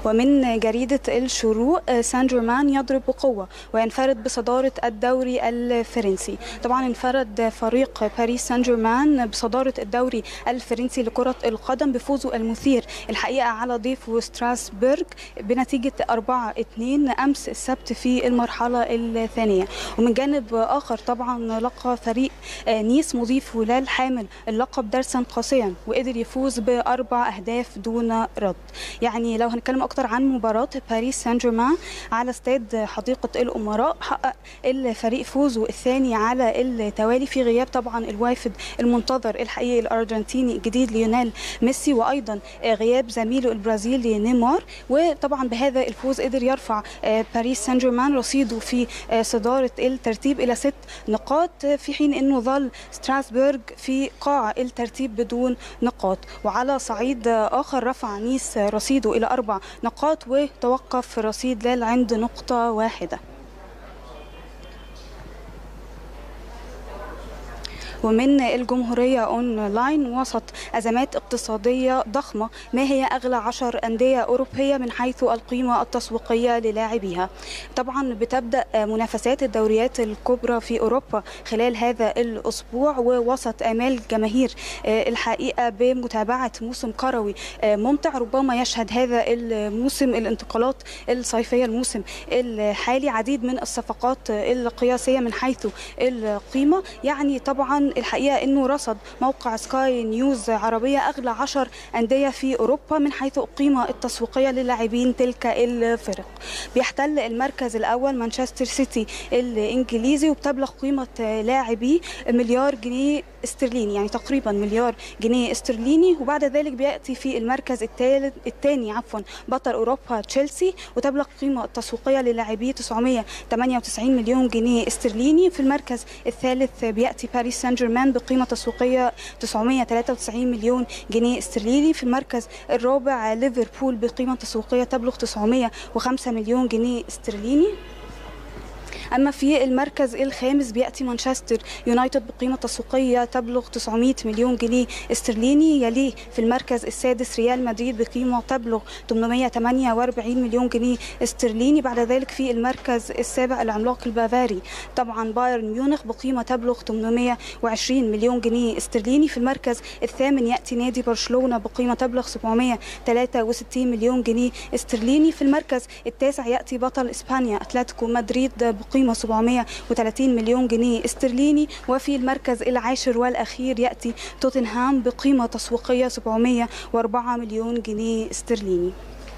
ومن جريدة الشروق سان جيرمان يضرب بقوة وينفرد بصدارة الدوري الفرنسي طبعا انفرد فريق باريس سان جيرمان بصدارة الدوري الفرنسي لكرة القدم بفوزه المثير الحقيقة على ضيفه ستراسبرغ بنتيجة 4-2 أمس السبت في المرحلة الثانية ومن جانب آخر طبعا لقى فريق نيس مضيف هلال حامل اللقب درسا قاسيا وقدر يفوز بأربع أهداف دون رد يعني لو هنتكلم أكتر عن مباراة باريس سان جيرمان على استاد حديقة الأمراء حقق الفريق فوزه الثاني على التوالي في غياب طبعا الوافد المنتظر الحقيقي الأرجنتيني الجديد ليونيل ميسي وأيضا غياب زميله البرازيلي نيمار وطبعا بهذا الفوز قدر يرفع باريس سان جيرمان رصيده في صدارة الترتيب إلى ست نقاط في حين أنه ظل ستراسبورغ في قاع الترتيب بدون نقاط وعلى صعيد آخر رفع نيس رصيده إلى أربع نقاط وتوقف رصيد لال عند نقطة واحدة ومن الجمهورية أونلاين وسط أزمات اقتصادية ضخمة ما هي أغلى عشر أندية أوروبية من حيث القيمة التسويقية للاعبيها طبعا بتبدأ منافسات الدوريات الكبرى في أوروبا خلال هذا الأسبوع ووسط آمال جماهير الحقيقة بمتابعة موسم كروي ممتع ربما يشهد هذا الموسم الانتقالات الصيفية الموسم الحالي عديد من الصفقات القياسية من حيث القيمة يعني طبعا الحقيقه انه رصد موقع سكاي نيوز عربيه اغلى 10 انديه في اوروبا من حيث القيمه التسويقيه للاعبين تلك الفرق. بيحتل المركز الاول مانشستر سيتي الانجليزي وبتبلغ قيمه لاعبيه مليار جنيه استرليني يعني تقريبا مليار جنيه استرليني وبعد ذلك بياتي في المركز الثالث الثاني عفوا بطل اوروبا تشيلسي وتبلغ القيمه التسويقيه للاعبيه 998 مليون جنيه استرليني في المركز الثالث بياتي باريس سان جيرمان بقيمه تسويقيه 993 مليون جنيه استرليني في المركز الرابع ليفربول بقيمه تسويقيه تبلغ 905 مليون جنيه استرليني اما في المركز الخامس بياتي مانشستر يونايتد بقيمه تسويقيه تبلغ 900 مليون جنيه استرليني يليه في المركز السادس ريال مدريد بقيمه تبلغ 848 مليون جنيه استرليني بعد ذلك في المركز السابع العملاق البافاري طبعا بايرن ميونخ بقيمه تبلغ 820 مليون جنيه استرليني في المركز الثامن ياتي نادي برشلونه بقيمه تبلغ 763 مليون جنيه استرليني في المركز التاسع ياتي بطل اسبانيا اتلتيكو مدريد بقيمه 730 مليون جنيه استرليني وفي المركز العاشر والاخير ياتي توتنهام بقيمه تسويقيه 704 مليون جنيه استرليني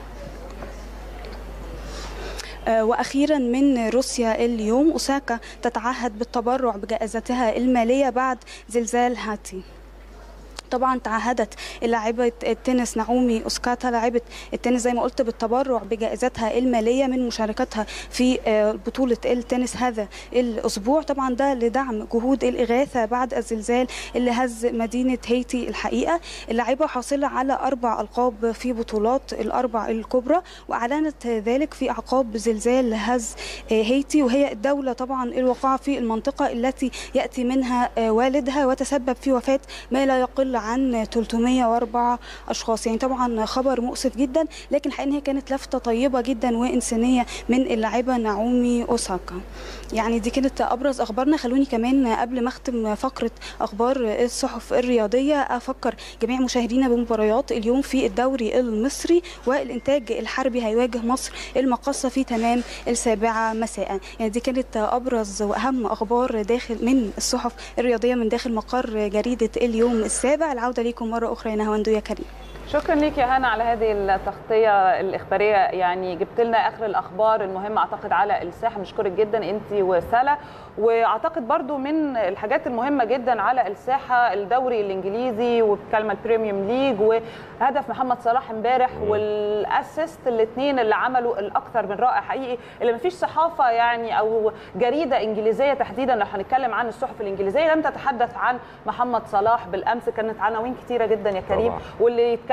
واخيرا من روسيا اليوم اوساكا تتعهد بالتبرع بجائزتها الماليه بعد زلزال هاتي طبعا تعهدت لاعبة التنس نعومي اوسكاتا لاعبة التنس زي ما قلت بالتبرع بجائزتها المالية من مشاركتها في بطولة التنس هذا الأسبوع طبعا ده لدعم جهود الإغاثة بعد الزلزال اللي هز مدينة هيتي الحقيقة اللاعبة حاصلة على أربع ألقاب في بطولات الأربع الكبرى وأعلنت ذلك في أعقاب زلزال هز هيتي وهي الدولة طبعا الواقعة في المنطقة التي يأتي منها والدها وتسبب في وفاة ما لا يقل عن 304 اشخاص يعني طبعا خبر مؤسف جدا لكن الحقيقه هي كانت لفته طيبه جدا وانسانيه من اللاعبه نعومي اوساكا يعني دي كانت ابرز اخبارنا خلوني كمان قبل ما اختم فقره اخبار الصحف الرياضيه افكر جميع مشاهدينا بمباريات اليوم في الدوري المصري والانتاج الحربي هيواجه مصر المقصه في تمام السابعه مساء يعني دي كانت ابرز واهم اخبار داخل من الصحف الرياضيه من داخل مقر جريده اليوم السابع العوده ليكم مره اخرى يا نهاوندو يا كريم شكرا ليك يا هنا على هذه التغطيه الاخباريه يعني جبت لنا اخر الاخبار المهمه اعتقد على الساحه بشكرك جدا انت وسلا واعتقد برضو من الحاجات المهمه جدا على الساحه الدوري الانجليزي وبتكلم البريميوم ليج وهدف محمد صلاح امبارح والاسيست الاثنين اللي عملوا الاكثر من رائع حقيقي اللي ما فيش صحافه يعني او جريده انجليزيه تحديدا لو هنتكلم عن الصحف الانجليزيه لم تتحدث عن محمد صلاح بالامس كانت عناوين كثيره جدا يا كريم طبعا. واللي يتكلم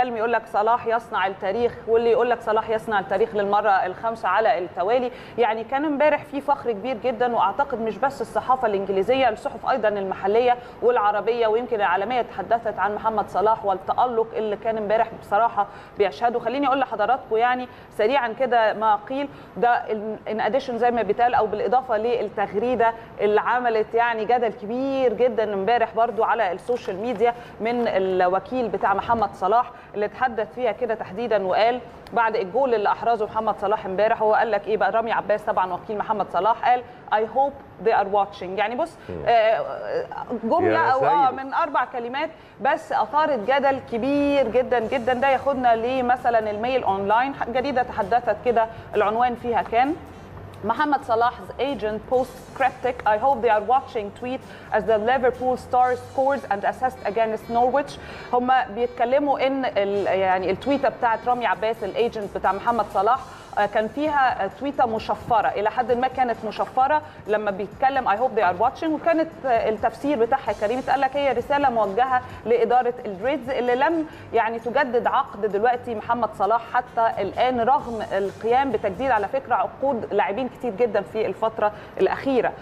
يتكلم يقول لك صلاح يصنع التاريخ واللي يقول لك صلاح يصنع التاريخ للمره الخامسه على التوالي يعني كان امبارح في فخر كبير جدا واعتقد مش بس الصحافه الانجليزيه الصحف ايضا المحليه والعربيه ويمكن العالميه تحدثت عن محمد صلاح والتالق اللي كان امبارح بصراحه بيشهده خليني اقول لحضراتكم يعني سريعا كده ما قيل ده ان اديشن زي ما بيتقال او بالاضافه للتغريده اللي عملت يعني جدل كبير جدا امبارح برضو على السوشيال ميديا من الوكيل بتاع محمد صلاح اللي اتحدث فيها كده تحديدا وقال بعد الجول اللي احرزه محمد صلاح امبارح هو قال لك ايه بقى رامي عباس طبعا وكيل محمد صلاح قال اي هوب they are watching يعني بص آه، جمله يا او اه سيد. من اربع كلمات بس اثارت جدل كبير جدا جدا ده ياخدنا لمثلا الميل اونلاين جريده تحدثت كده العنوان فيها كان Mohamed Salah's agent posts cryptic I hope they are watching tweet as the Liverpool star scores and assessed against Norwich هم بيتكلموا ان ال- يعني التويته بتاعت رامي عباس الايجنت بتاع محمد صلاح آه، كان فيها آه، تويته مشفره الى حد ما كانت مشفره لما بيتكلم I hope they are watching وكانت آه، التفسير بتاعها كريم اتقال لك هي رساله موجهه لاداره الريدز اللي لم يعني تجدد عقد دلوقتي محمد صلاح حتى الان رغم القيام بتجديد على فكره عقود لاعبين كتير جدا في الفتره الاخيره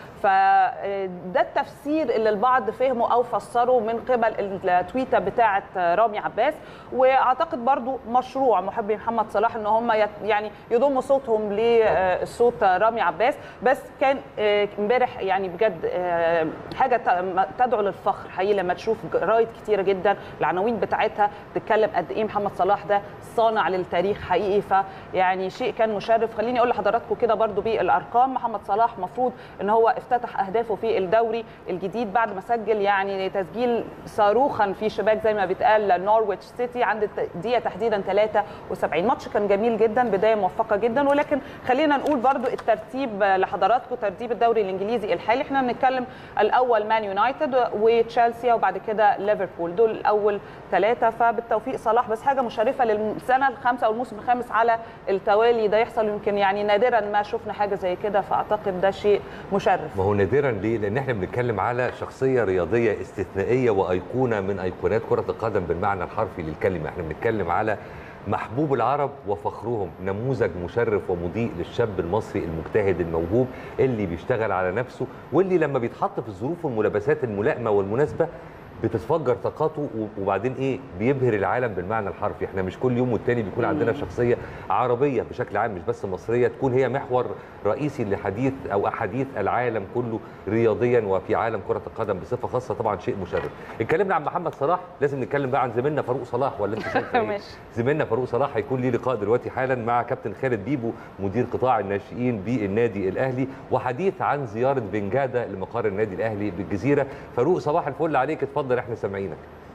فده التفسير اللي البعض فهمه او فسره من قبل التويته بتاعه رامي عباس واعتقد برضو مشروع محبي محمد صلاح ان هم يت- يعني يضموا صوتهم لصوت رامي عباس بس كان آه، امبارح يعني بجد آه، حاجه ت- تدعو للفخر حقيقي لما تشوف جرايد كتيره جدا العناوين بتاعتها تتكلم قد ايه محمد صلاح ده صانع للتاريخ حقيقي فيعني شيء كان مشرف خليني اقول لحضراتكم كده برضو بالارقام محمد صلاح مفروض ان هو افتتح اهدافه في الدوري الجديد بعد ما سجل يعني تسجيل صاروخا في شباك زي ما بيتقال نورويتش سيتي عند الدقيقه تحديدا 73 ماتش كان جميل جدا بدايه موفقه جدا ولكن خلينا نقول برضو الترتيب لحضراتكم ترتيب الدوري الانجليزي الحالي احنا بنتكلم الاول مان يونايتد وتشيلسي وبعد كده ليفربول دول الاول ثلاثه فبالتوفيق صلاح بس حاجه مشرفه للسنه الخامسه او الموسم الخامس على التوالي ده يحصل يمكن يعني نادرا ما شفنا حاجه زي كده فاعتقد ده شيء مشرف ما هو نادرا ليه؟ لان احنا بنتكلم على شخصيه رياضيه استثنائيه وايقونه من ايقونات كره القدم بالمعنى الحرفي للكلمه، احنا بنتكلم على محبوب العرب وفخرهم، نموذج مشرف ومضيء للشاب المصري المجتهد الموهوب اللي بيشتغل على نفسه واللي لما بيتحط في الظروف والملابسات الملائمه والمناسبه بتتفجر طاقاته و- وبعدين ايه بيبهر العالم بالمعنى الحرفي احنا مش كل يوم والتاني بيكون عندنا شخصيه عربيه بشكل عام مش بس مصريه تكون هي محور رئيسي لحديث او احاديث العالم كله رياضيا وفي عالم كره القدم بصفه خاصه طبعا شيء مشرف اتكلمنا عن محمد صلاح لازم نتكلم بقى عن زميلنا فاروق صلاح ولا انت شايف ايه ماشي. زميلنا فاروق صلاح هيكون ليه لقاء دلوقتي حالا مع كابتن خالد بيبو مدير قطاع الناشئين بالنادي الاهلي وحديث عن زياره بنجاده لمقر النادي الاهلي بالجزيره فاروق صباح الفل عليك اتفضل احنا سامعينك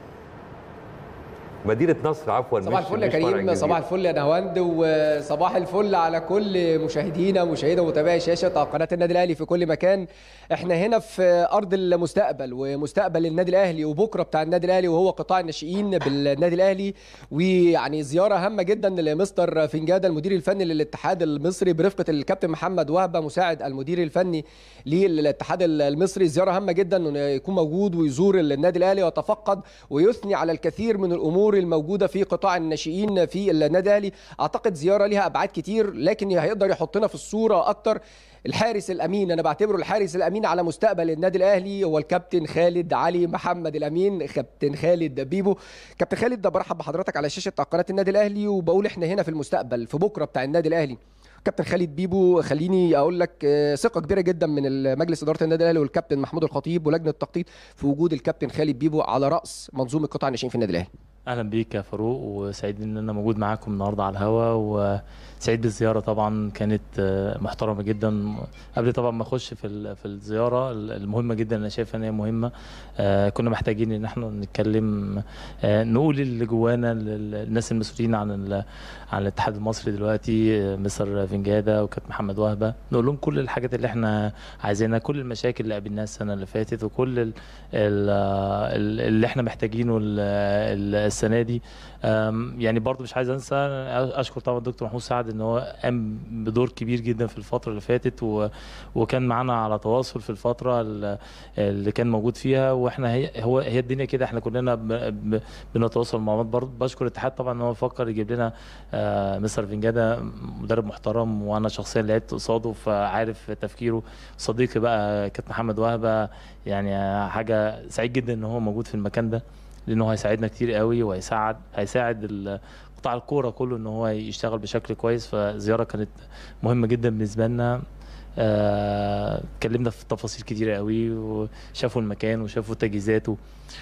مدينه نصر عفوا صباح مش- الفل يا مش فرع كريم الجزيرة. صباح الفل يا نهاوند وصباح الفل على كل مشاهدينا ومشاهدة ومتابعي شاشة قناة النادي الأهلي في كل مكان احنا هنا في أرض المستقبل ومستقبل النادي الأهلي وبكرة بتاع النادي الأهلي وهو قطاع الناشئين بالنادي الأهلي ويعني زيارة هامة جدا لمستر فنجادة المدير الفني للاتحاد المصري برفقة الكابتن محمد وهبة مساعد المدير الفني للاتحاد المصري زيارة هامة جدا انه يكون موجود ويزور النادي الأهلي ويتفقد ويثني على الكثير من الأمور الموجودة في قطاع الناشئين في النادي الأهلي أعتقد زيارة لها أبعاد كتير لكن هيقدر يحطنا في الصورة أكتر الحارس الامين انا بعتبره الحارس الامين على مستقبل النادي الاهلي هو الكابتن خالد علي محمد الامين كابتن خالد بيبو كابتن خالد ده برحب بحضرتك على شاشه قناه النادي الاهلي وبقول احنا هنا في المستقبل في بكره بتاع النادي الاهلي كابتن خالد بيبو خليني اقول لك آه، ثقه كبيره جدا من مجلس اداره النادي الاهلي والكابتن محمود الخطيب ولجنه التخطيط في وجود الكابتن خالد بيبو على راس منظومه قطاع الناشئين في النادي الاهلي اهلا بيك يا فاروق وسعيد ان انا موجود معاكم النهارده على الهوا وسعيد بالزياره طبعا كانت آه، محترمه جدا قبل طبعا ما اخش في ال- في الزياره المهمه جدا انا شايف ان هي مهمه آه، كنا محتاجين ان احنا نتكلم آه، نقول اللي جوانا للناس المسؤولين عن ال- عن الاتحاد المصري دلوقتي آه، مستر فنجاده وكابتن محمد وهبه نقول لهم كل الحاجات اللي احنا عايزينها كل المشاكل اللي قابلناها السنه اللي فاتت وكل ال- ال- ال- اللي احنا محتاجينه ال- السنه دي آم، يعني برضو مش عايز انسى اشكر طبعا الدكتور محمود سعد ان هو قام بدور كبير جدا في الفتره اللي فاتت و... وكان معانا على تواصل في الفتره ال- اللي كان موجود فيها واحنا هي هو هي الدنيا كده احنا كلنا ب... ب... بنتواصل مع بعض برضه بشكر الاتحاد طبعا ان هو فكر يجيب لنا آه مستر فنجاده مدرب محترم وانا شخصيا لعبت قصاده فعارف تفكيره صديقي بقى كابتن محمد وهبه يعني حاجه سعيد جدا ان هو موجود في المكان ده لانه هيساعدنا كتير قوي وهيساعد هيساعد ال- قطاع الكوره كله ان هو يشتغل بشكل كويس فزياره كانت مهمه جدا بالنسبه لنا آه، اتكلمنا في تفاصيل كتيرة قوي وشافوا المكان وشافوا تجهيزاته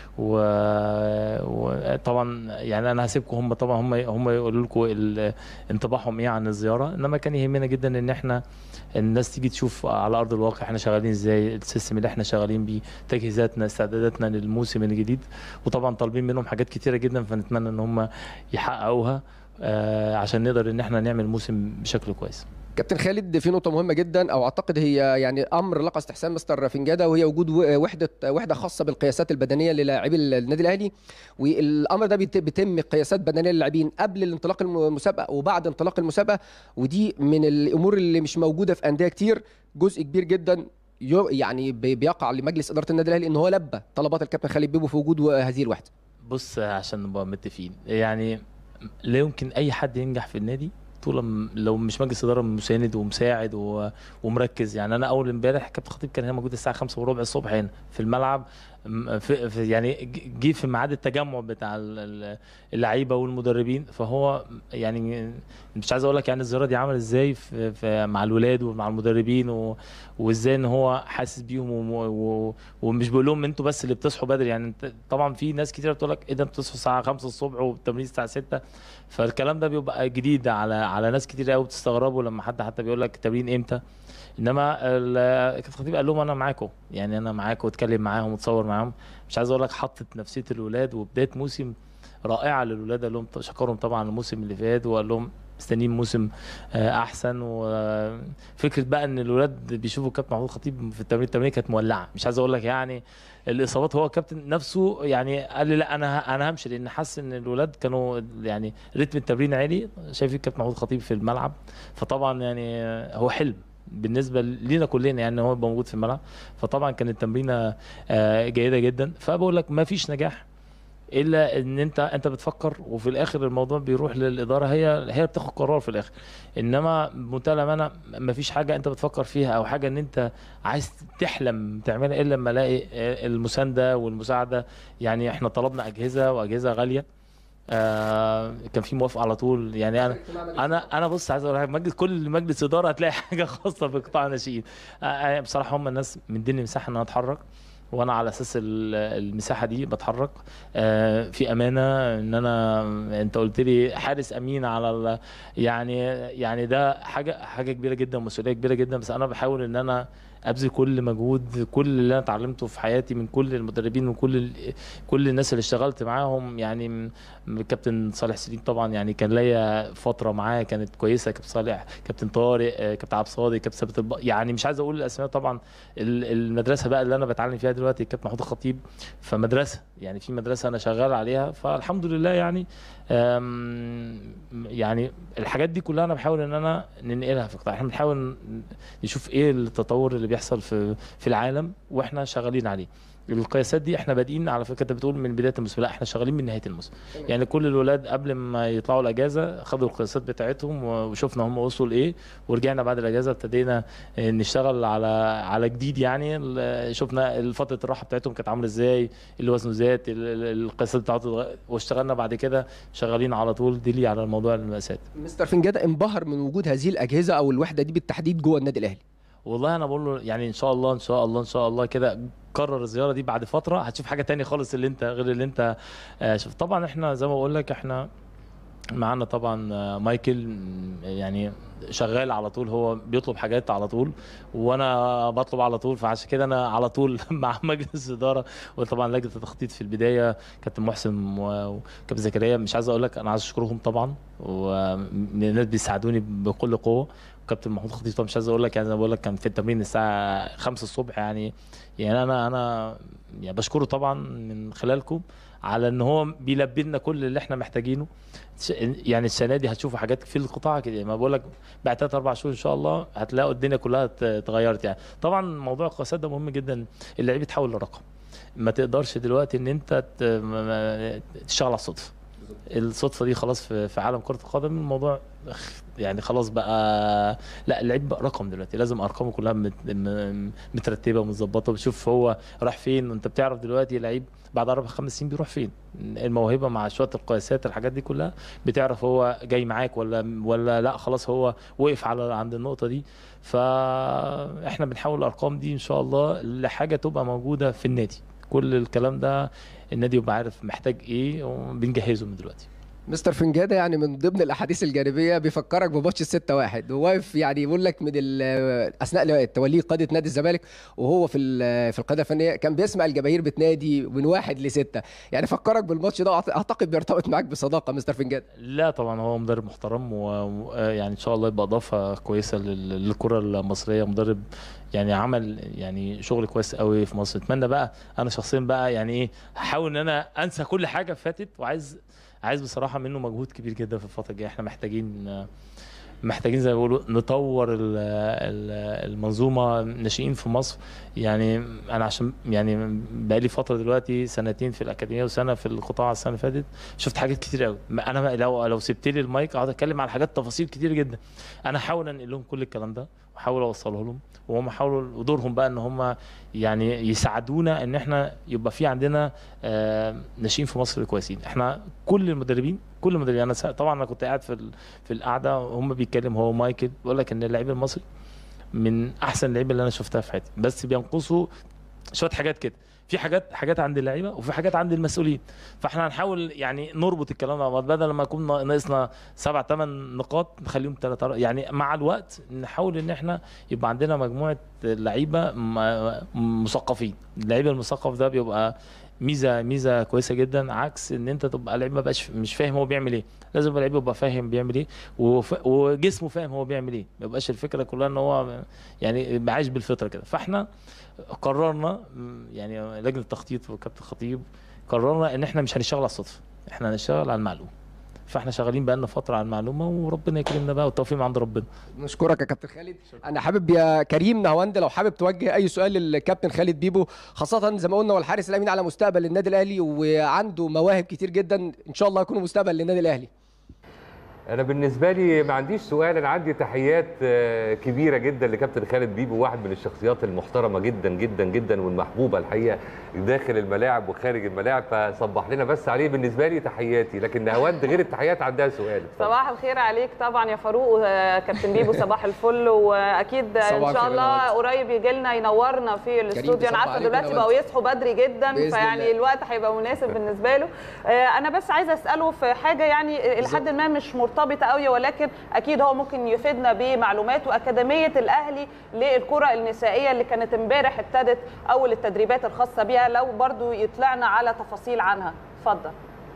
و- وطبعا يعني انا هسيبكم هم طبعا هم هم يقولوا لكم ال- انطباعهم ايه عن الزياره انما كان يهمنا جدا ان احنا الناس تيجي تشوف على ارض الواقع احنا شغالين ازاي السيستم اللي احنا شغالين بيه تجهيزاتنا استعداداتنا للموسم الجديد وطبعا طالبين منهم حاجات كتيره جدا فنتمنى ان هم يحققوها آه، عشان نقدر ان احنا نعمل موسم بشكل كويس كابتن خالد في نقطة مهمة جدا أو أعتقد هي يعني أمر لقى استحسان مستر فنجادة وهي وجود و- وحدة وحدة خاصة بالقياسات البدنية للاعبي النادي الأهلي والأمر ده بيت- بيتم قياسات بدنية للاعبين قبل الانطلاق الم- المسابقة وبعد انطلاق المسابقة ودي من الأمور اللي مش موجودة في أندية كتير جزء كبير جدا يو- يعني بي- بيقع لمجلس إدارة النادي الأهلي إن هو لبى طلبات الكابتن خالد بيبو في وجود هذه الوحدة بص عشان نبقى متفقين يعني لا يمكن اي حد ينجح في النادي طول ما- لو مش مجلس اداره مساند ومساعد و... ومركز يعني انا اول امبارح كابتن خطيب كان هنا موجود الساعه 5 وربع الصبح هنا في الملعب م- في... في يعني ج- جه في ميعاد التجمع بتاع ال- ال- اللعيبه والمدربين فهو يعني مش عايز اقول لك يعني الزياره دي عمل ازاي في... في مع الولاد ومع المدربين و... وازاي ان هو حاسس بيهم و... و... ومش بيقول لهم انتوا بس اللي بتصحوا بدري يعني انت طبعا في ناس كتير بتقول لك ايه ده انتوا بتصحوا الساعه 5 الصبح والتمرين الساعه 6 فالكلام ده بيبقى جديد على على ناس كتير قوي بتستغربوا لما حد حتى بيقول لك التمرين امتى انما ال- كابتن خطيب قال لهم انا معاكم يعني انا معاكم واتكلم معاهم وتصور معاهم مش عايز اقول لك حطت نفسيه الولاد وبدايه موسم رائعه للولاد قال لهم شكرهم طبعا الموسم اللي فات وقال لهم مستنيين موسم آه، احسن وفكره بقى ان الولاد بيشوفوا كابتن محمود خطيب في التمرين التمرين كانت مولعه مش عايز اقول لك يعني الاصابات هو الكابتن نفسه يعني قال لي لا انا انا همشي لان حس ان الولاد كانوا يعني رتم التمرين عالي شايفين كابتن محمود خطيب في الملعب فطبعا يعني هو حلم بالنسبه لينا كلنا يعني هو يبقى موجود في الملعب فطبعا كانت تمرينه آه، جيده جدا فبقول لك ما فيش نجاح الا ان انت انت بتفكر وفي الاخر الموضوع بيروح للاداره هي هي بتاخد قرار في الاخر انما بمنتهى الامانه ما فيش حاجه انت بتفكر فيها او حاجه ان انت عايز تحلم تعملها الا لما الاقي المسانده والمساعده يعني احنا طلبنا اجهزه واجهزه غاليه آه كان في موافقه على طول يعني انا انا انا بص عايز اقول لك مجلس كل مجلس اداره هتلاقي حاجه خاصه بقطاع الناشئين آه آه، بصراحه هم الناس مديني مساحه ان انا اتحرك وانا على اساس ال- المساحه دي بتحرك آه، في امانه ان انا انت قلت لي حارس امين على ال- يعني يعني ده حاجه حاجه كبيره جدا ومسؤوليه كبيره جدا بس انا بحاول ان انا ابذل كل مجهود كل اللي انا اتعلمته في حياتي من كل المدربين وكل ال- كل الناس اللي اشتغلت معاهم يعني م- م- كابتن صالح سليم طبعا يعني كان ليا فتره معاه كانت كويسه كابتن صالح كابتن طارق آه، كابتن عبد الصادق كابتن ثابت الب... يعني مش عايز اقول الاسماء طبعا ال- المدرسه بقى اللي انا بتعلم فيها دلوقتي كابتن محمود الخطيب فمدرسه يعني في مدرسه انا شغال عليها فالحمد لله يعني أم، يعني الحاجات دي كلها انا بحاول ان انا ننقلها في القطاع احنا بنحاول ن- نشوف ايه التطور اللي بيحصل في في العالم واحنا شغالين عليه القياسات دي احنا بادئين على فكره انت بتقول من بدايه الموسم لا احنا شغالين من نهايه الموسم يعني كل الولاد قبل ما يطلعوا الاجازه خدوا القياسات بتاعتهم و- وشفنا هم وصلوا لايه ورجعنا بعد الاجازه ابتدينا اه، نشتغل على على جديد يعني ال- شفنا فتره الراحه بتاعتهم كانت عامله ازاي اللي وزنه زاد ال- ال- القياسات بتاعته اتغير- واشتغلنا بعد كده شغالين على طول ديلي على الموضوع المقاسات مستر فنجادة انبهر من وجود هذه الأجهزة أو الوحدة دي بالتحديد جوه النادي الأهلي والله انا بقول له يعني ان شاء الله ان شاء الله ان شاء الله كده قرر الزياره دي بعد فتره هتشوف حاجه تانية خالص اللي انت غير اللي انت آه، شوف طبعا احنا زي ما بقول لك احنا معانا طبعا آه، مايكل م، يعني شغال على طول هو بيطلب حاجات على طول وانا بطلب على طول فعشان كده انا على طول مع مجلس الاداره وطبعا لجنه التخطيط في البدايه كابتن محسن و- وكابتن زكريا مش عايز اقول لك انا عايز اشكرهم طبعا والناس بيساعدوني بكل قوه كابتن محمود خطيب طبعا مش عايز اقول لك يعني زي ما بقول لك كان في التمرين الساعه 5 الصبح يعني يعني انا انا يعني بشكره طبعا من خلالكم على ان هو بيلبي لنا كل اللي احنا محتاجينه ش- يعني السنه دي هتشوفوا حاجات في القطاع كده ما بقول لك بعد ثلاث اربع شهور ان شاء الله هتلاقوا الدنيا كلها ات- اتغيرت يعني طبعا موضوع القياسات ده مهم جدا اللعيب يتحول لرقم ما تقدرش دلوقتي ان انت ت- ما- ما- تشتغل على الصدفه الصدفه دي خلاص في في عالم كره القدم الموضوع اخ- يعني خلاص بقى لا اللعيب بقى رقم دلوقتي لازم ارقامه كلها مت- م- مترتبه ومتظبطه بتشوف هو راح فين وانت بتعرف دلوقتي لعيب بعد اربع خمس سنين بيروح فين الموهبه مع شويه القياسات الحاجات دي كلها بتعرف هو جاي معاك ولا ولا لا خلاص هو وقف على عند النقطه دي فاحنا بنحاول الارقام دي ان شاء الله لحاجه تبقى موجوده في النادي كل الكلام ده النادي يبقى عارف محتاج ايه وبنجهزه من دلوقتي مستر فنجاده يعني من ضمن الاحاديث الجانبيه بيفكرك بماتش ال 6 1 وواقف يعني يقول لك من ال- اثناء توليه قاده نادي الزمالك وهو في ال- في القياده الفنيه كان بيسمع الجماهير بتنادي من واحد لسته يعني فكرك بالماتش ده وأعت- اعتقد بيرتبط معاك بصداقه مستر فنجاده لا طبعا هو مدرب محترم ويعني ان شاء الله يبقى اضافه كويسه لل- للكره المصريه مدرب يعني عمل يعني شغل كويس قوي في مصر اتمنى بقى انا شخصيا بقى يعني ايه هحاول ان انا انسى كل حاجه فاتت وعايز عايز بصراحه منه مجهود كبير جدا في الفتره الجايه احنا محتاجين محتاجين زي ما بيقولوا نطور ال- ال- المنظومه ناشئين في مصر يعني انا عشان يعني بقالي فتره دلوقتي سنتين في الاكاديميه وسنه في القطاع السنه اللي فاتت شفت حاجات كتير قوي ما انا لو لو سبت لي المايك اقعد اتكلم على حاجات تفاصيل كتير جدا انا هحاول انقل لهم كل الكلام ده واحاول اوصله لهم وهم حاولوا ودورهم بقى ان هم يعني يساعدونا ان احنا يبقى في عندنا آه، ناشئين في مصر كويسين احنا كل المدربين كل المدربين انا سا- طبعا انا كنت قاعد في ال- في القعده هم بيتكلم هو مايكل بيقول لك ان اللعيب المصري من احسن اللعيبه اللي انا شفتها في حياتي بس بينقصوا شويه حاجات كده في حاجات حاجات عند اللعيبه وفي حاجات عند المسؤولين فاحنا هنحاول يعني نربط الكلام مع بعض بدل ما يكون ناقصنا سبع ثمان نقاط نخليهم ثلاث يعني مع الوقت نحاول ان احنا يبقى عندنا مجموعه لعيبه م- مثقفين اللعيبه المثقف ده بيبقى ميزه ميزه كويسه جدا عكس ان انت تبقى لعيب ما بقاش مش فاهم هو بيعمل ايه لازم يبقى لعيب يبقى فاهم بيعمل ايه وف... وجسمه فاهم هو بيعمل ايه ما يبقاش الفكره كلها ان هو يعني يبقى عايش بالفطره كده فاحنا قررنا م، يعني لجنه التخطيط وكابتن خطيب قررنا ان احنا مش هنشتغل على الصدفه احنا هنشتغل على المعلومه فاحنا شغالين بقالنا فتره على المعلومه وربنا يكرمنا بقى والتوفيق من عند ربنا نشكرك يا كابتن خالد انا حابب يا كريم نهواند لو حابب توجه اي سؤال للكابتن خالد بيبو خاصه زي ما قلنا هو الحارس الامين على مستقبل النادي الاهلي وعنده مواهب كتير جدا ان شاء الله يكونوا مستقبل للنادي الاهلي انا بالنسبه لي ما عنديش سؤال انا عندي تحيات آه، كبيره جدا لكابتن خالد بيبو واحد من الشخصيات المحترمه جدا جدا جدا والمحبوبه الحقيقه داخل الملاعب وخارج الملاعب فصبح لنا بس عليه بالنسبه لي تحياتي لكن نهاوند غير التحيات عندها سؤال اتفضل. صباح الخير عليك طبعا يا فاروق وكابتن بيبو صباح الفل واكيد صباح ان شاء الخير يا الله نهاوند. قريب يجي لنا ينورنا في الاستوديو بيصبح انا عارفه عليك يا دلوقتي نهاوند. بقوا يصحوا بدري جدا بإذن فيعني الله. الوقت هيبقى مناسب بالنسبه له آه، انا بس عايزه اساله في حاجه يعني لحد ما مش مرتبطه قوي ولكن اكيد هو ممكن يفيدنا بمعلومات واكاديميه الاهلي للكره النسائيه اللي كانت امبارح ابتدت اول التدريبات الخاصه بيها لو برضو يطلعنا على تفاصيل عنها اتفضل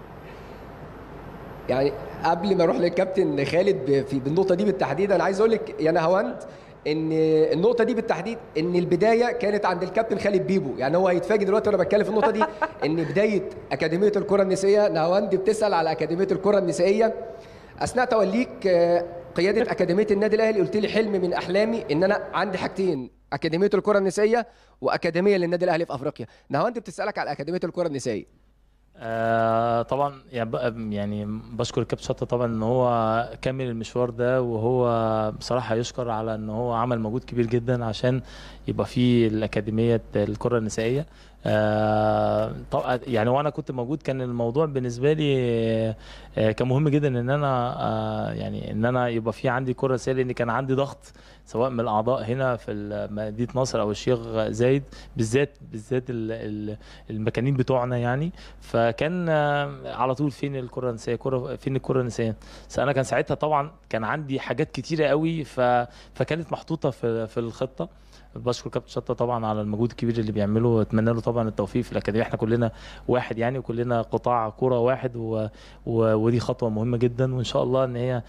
يعني قبل ما اروح للكابتن خالد ب- في بالنقطه دي بالتحديد انا عايز اقول لك يا نهاوند ان النقطه دي بالتحديد ان البدايه كانت عند الكابتن خالد بيبو يعني هو هيتفاجئ دلوقتي وانا بتكلم في النقطه دي ان بدايه اكاديميه الكره النسائيه نهاوند بتسال على اكاديميه الكره النسائيه اثناء توليك آه، قياده اكاديميه النادي الاهلي قلت لي حلم من احلامي ان انا عندي حاجتين اكاديميه الكره النسائيه واكاديميه للنادي الاهلي في افريقيا نهاوند بتسالك على اكاديميه الكره النسائيه آه طبعا يعني ب- يعني بشكر الكابتن شطه طبعا ان هو كمل المشوار ده وهو بصراحه يشكر على ان هو عمل مجهود كبير جدا عشان يبقى في الاكاديميه الكره النسائيه آه طبعا يعني وانا كنت موجود كان الموضوع بالنسبه لي آه كان مهم جدا ان انا آه يعني ان انا يبقى في عندي كره نسائيه لان كان عندي ضغط سواء من الاعضاء هنا في مدينه نصر او الشيخ زايد بالذات بالذات ال- ال- المكانين بتوعنا يعني فكان آه، على طول فين الكره النسائيه كره فين الكره النسائيه بس انا كان ساعتها طبعا كان عندي حاجات كتيره قوي ف... فكانت محطوطه في في الخطه بشكر كابتن شطه طبعا على المجهود الكبير اللي بيعمله اتمنى له طبعا طبعا التوفيق في الاكاديميه احنا كلنا واحد يعني وكلنا قطاع كره واحد و... و... ودي خطوه مهمه جدا وان شاء الله ان هي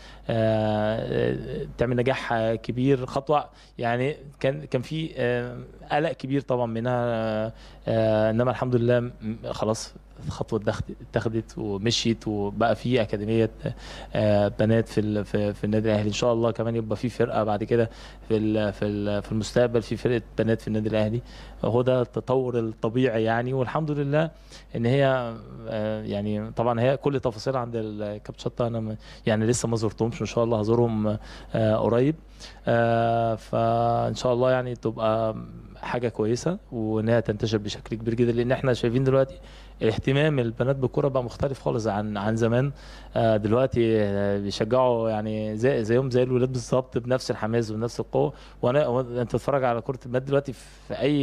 آه، تعمل نجاح آه، كبير خطوه يعني كان كان في آه، قلق كبير طبعا منها آه، آه، انما الحمد لله م- خلاص خطوه اتخذت- اتخذت ومشيت وبقى في اكاديميه آه، بنات في ال- في في النادي الاهلي ان شاء الله كمان يبقى في فرقه بعد كده في ال- في ال- في المستقبل في فرقه بنات في النادي الاهلي هو ده التطور الطبيعي يعني والحمد لله ان هي آه، يعني طبعا هي كل تفاصيل عند الكابتن شطه انا م- يعني لسه ما زرتهمش ان شاء الله هزورهم آه، قريب آه، فان شاء الله يعني تبقى حاجه كويسه وانها تنتشر بشكل كبير جدا لان احنا شايفين دلوقتي اهتمام البنات بالكره بقى مختلف خالص عن عن زمان آه، دلوقتي آه، بيشجعوا يعني زي زيهم زي الولاد بالظبط بنفس الحماس وبنفس القوه وانا وأنا- انت تتفرج على كره البنات دلوقتي في اي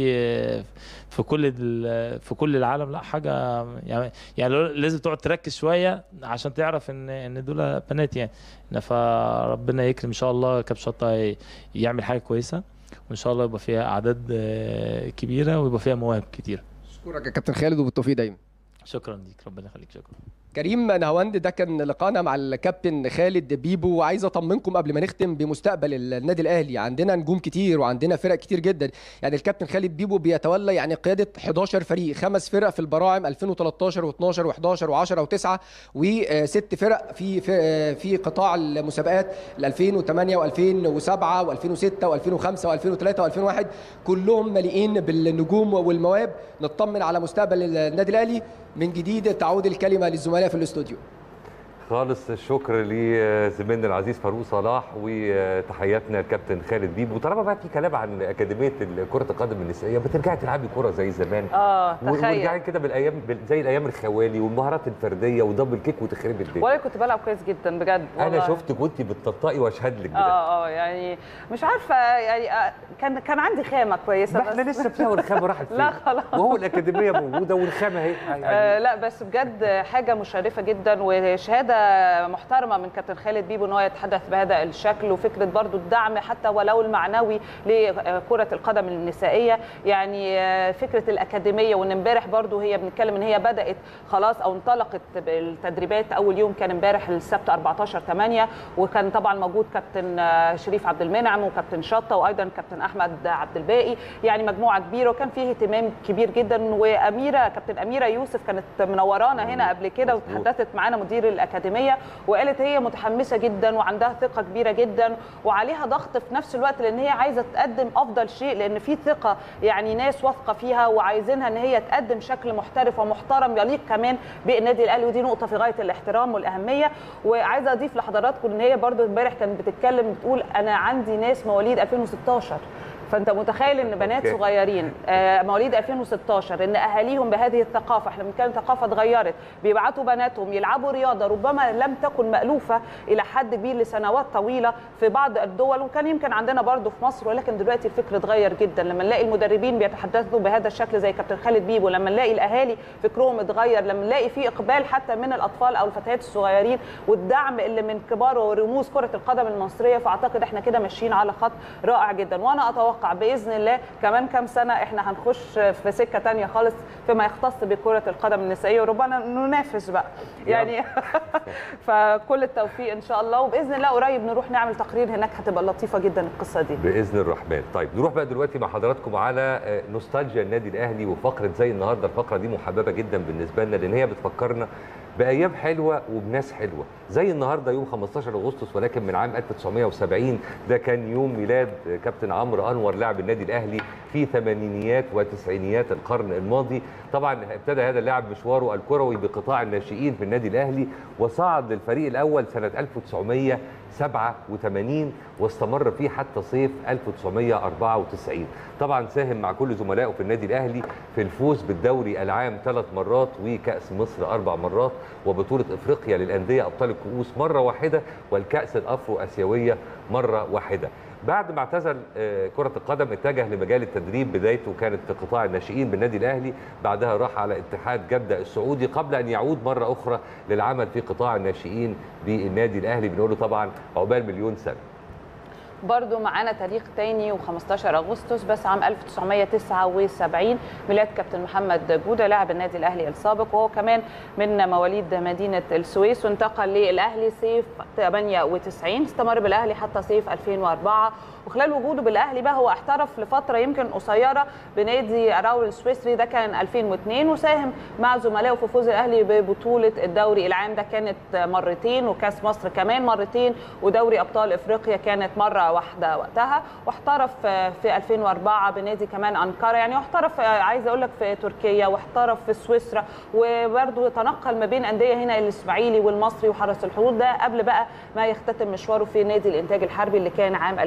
في كل ال- في كل العالم لا حاجه يعني يعني لازم تقعد تركز شويه عشان تعرف ان ان دول بنات يعني فربنا يكرم ان شاء الله كاب شطه يعمل حاجه كويسه وان شاء الله يبقى فيها اعداد آه، كبيره ويبقى فيها مواهب كتيره اشكرك يا كابتن خالد وبالتوفيق دايما شكرا ليك ربنا يخليك شكرا كريم نهاوند ده كان لقاءنا مع الكابتن خالد بيبو وعايز اطمنكم قبل ما نختم بمستقبل النادي الاهلي عندنا نجوم كتير وعندنا فرق كتير جدا يعني الكابتن خالد بيبو بيتولى يعني قياده 11 فريق خمس فرق في البراعم 2013 و12 و11 و10 و9 وست فرق في في, في قطاع المسابقات ال 2008 و2007 و2006 و2005 و2003 و2001 كلهم مليئين بالنجوم والمواهب نطمن على مستقبل النادي الاهلي من جديد تعود الكلمه للزملاء في الاستوديو خالص الشكر لزميلنا العزيز فاروق صلاح وتحياتنا الكابتن خالد بيبو وطالما بقى في كلام عن اكاديميه كره القدم النسائيه بترجعي تلعبي كره زي زمان اه و- تخيل وارجعي كده بالايام بال- زي الايام الخوالي والمهارات الفرديه ودبل كيك وتخربي الدنيا وانا كنت بلعب كويس جدا بجد انا والله. شفتك وانت بتطقطقي واشهد لك بده اه اه يعني مش عارفه يعني آه، كان كان عندي خامه كويسه ما احنا بس لسه فيها والخامه راحت فين لا خلاص. وهو الاكاديميه موجوده والخامه اهي آه يعني لا بس بجد حاجه مشرفه جدا وشهاده محترمه من كابتن خالد بيبو ان هو يتحدث بهذا الشكل وفكره برضو الدعم حتى ولو المعنوي لكره القدم النسائيه يعني آه، فكره الاكاديميه وان امبارح برضو هي بنتكلم ان هي بدات خلاص او انطلقت بالتدريبات اول يوم كان امبارح السبت 14 8 وكان طبعا موجود كابتن آه، شريف عبد المنعم وكابتن شطه وايضا كابتن احمد عبد الباقي يعني مجموعه كبيره وكان فيه اهتمام كبير جدا واميره كابتن اميره يوسف كانت منورانا هنا قبل كده وتحدثت معانا مدير الاكاديميه وقالت هي متحمسه جدا وعندها ثقه كبيره جدا وعليها ضغط في نفس الوقت لان هي عايزه تقدم افضل شيء لان في ثقه يعني ناس واثقه فيها وعايزينها ان هي تقدم شكل محترف ومحترم يليق كمان بالنادي الاهلي ودي نقطه في غايه الاحترام والاهميه وعايزه اضيف لحضراتكم ان هي برضو امبارح كانت بتتكلم بتقول انا عندي ناس مواليد 2016 فانت متخيل ان بنات أوكي. صغيرين آه، مواليد 2016 ان اهاليهم بهذه الثقافه احنا بنتكلم ثقافه اتغيرت بيبعتوا بناتهم يلعبوا رياضه ربما لم تكن مالوفه الى حد كبير لسنوات طويله في بعض الدول وكان يمكن عندنا برضو في مصر ولكن دلوقتي الفكر اتغير جدا لما نلاقي المدربين بيتحدثوا بهذا الشكل زي كابتن خالد بيبو لما نلاقي الاهالي فكرهم اتغير لما نلاقي في اقبال حتى من الاطفال او الفتيات الصغيرين والدعم اللي من كبار ورموز كره القدم المصريه فاعتقد احنا كده ماشيين على خط رائع جدا وانا اتوقع باذن الله كمان كام سنه احنا هنخش في سكه تانية خالص فيما يختص بكره القدم النسائيه وربما ننافس بقى يعني فكل التوفيق ان شاء الله وباذن الله قريب نروح نعمل تقرير هناك هتبقى لطيفه جدا القصه دي باذن الرحمن طيب نروح بقى دلوقتي مع حضراتكم على آه، نوستالجيا النادي الاهلي وفقره زي النهارده الفقره دي محببه جدا بالنسبه لنا لان هي بتفكرنا بايام حلوه وبناس حلوه زي النهارده يوم 15 اغسطس ولكن من عام 1970 ده كان يوم ميلاد آه، كابتن عمرو انور لاعب النادي الاهلي في ثمانينيات وتسعينيات القرن الماضي طبعا ابتدى هذا اللاعب مشواره الكروي بقطاع الناشئين في النادي الاهلي وصعد للفريق الاول سنه 1987 واستمر فيه حتى صيف 1994 طبعا ساهم مع كل زملائه في النادي الاهلي في الفوز بالدوري العام ثلاث مرات وكاس مصر اربع مرات وبطوله افريقيا للانديه ابطال الكؤوس مره واحده والكاس الافرو اسيويه مره واحده بعد ما اعتزل آه، كرة القدم اتجه لمجال التدريب بدايته كانت في قطاع الناشئين بالنادي الأهلي بعدها راح على اتحاد جدة السعودي قبل أن يعود مرة أخرى للعمل في قطاع الناشئين بالنادي الأهلي بنقول له طبعا عقبال مليون سنة برضو معانا تاريخ تاني و15 اغسطس بس عام 1979 ميلاد كابتن محمد جوده لاعب النادي الاهلي السابق وهو كمان من مواليد مدينه السويس وانتقل للاهلي صيف 98 استمر بالاهلي حتى صيف 2004 وخلال وجوده بالاهلي بقى هو احترف لفتره يمكن قصيره بنادي راول السويسري ده كان 2002 وساهم مع زملائه في فوز الاهلي ببطوله الدوري العام ده كانت مرتين وكاس مصر كمان مرتين ودوري ابطال افريقيا كانت مره واحده وقتها واحترف في 2004 بنادي كمان انقره يعني واحترف عايزه اقول لك في تركيا واحترف في سويسرا وبرده تنقل ما بين انديه هنا الاسماعيلي والمصري وحرس الحدود ده قبل بقى ما يختتم مشواره في نادي الانتاج الحربي اللي كان عام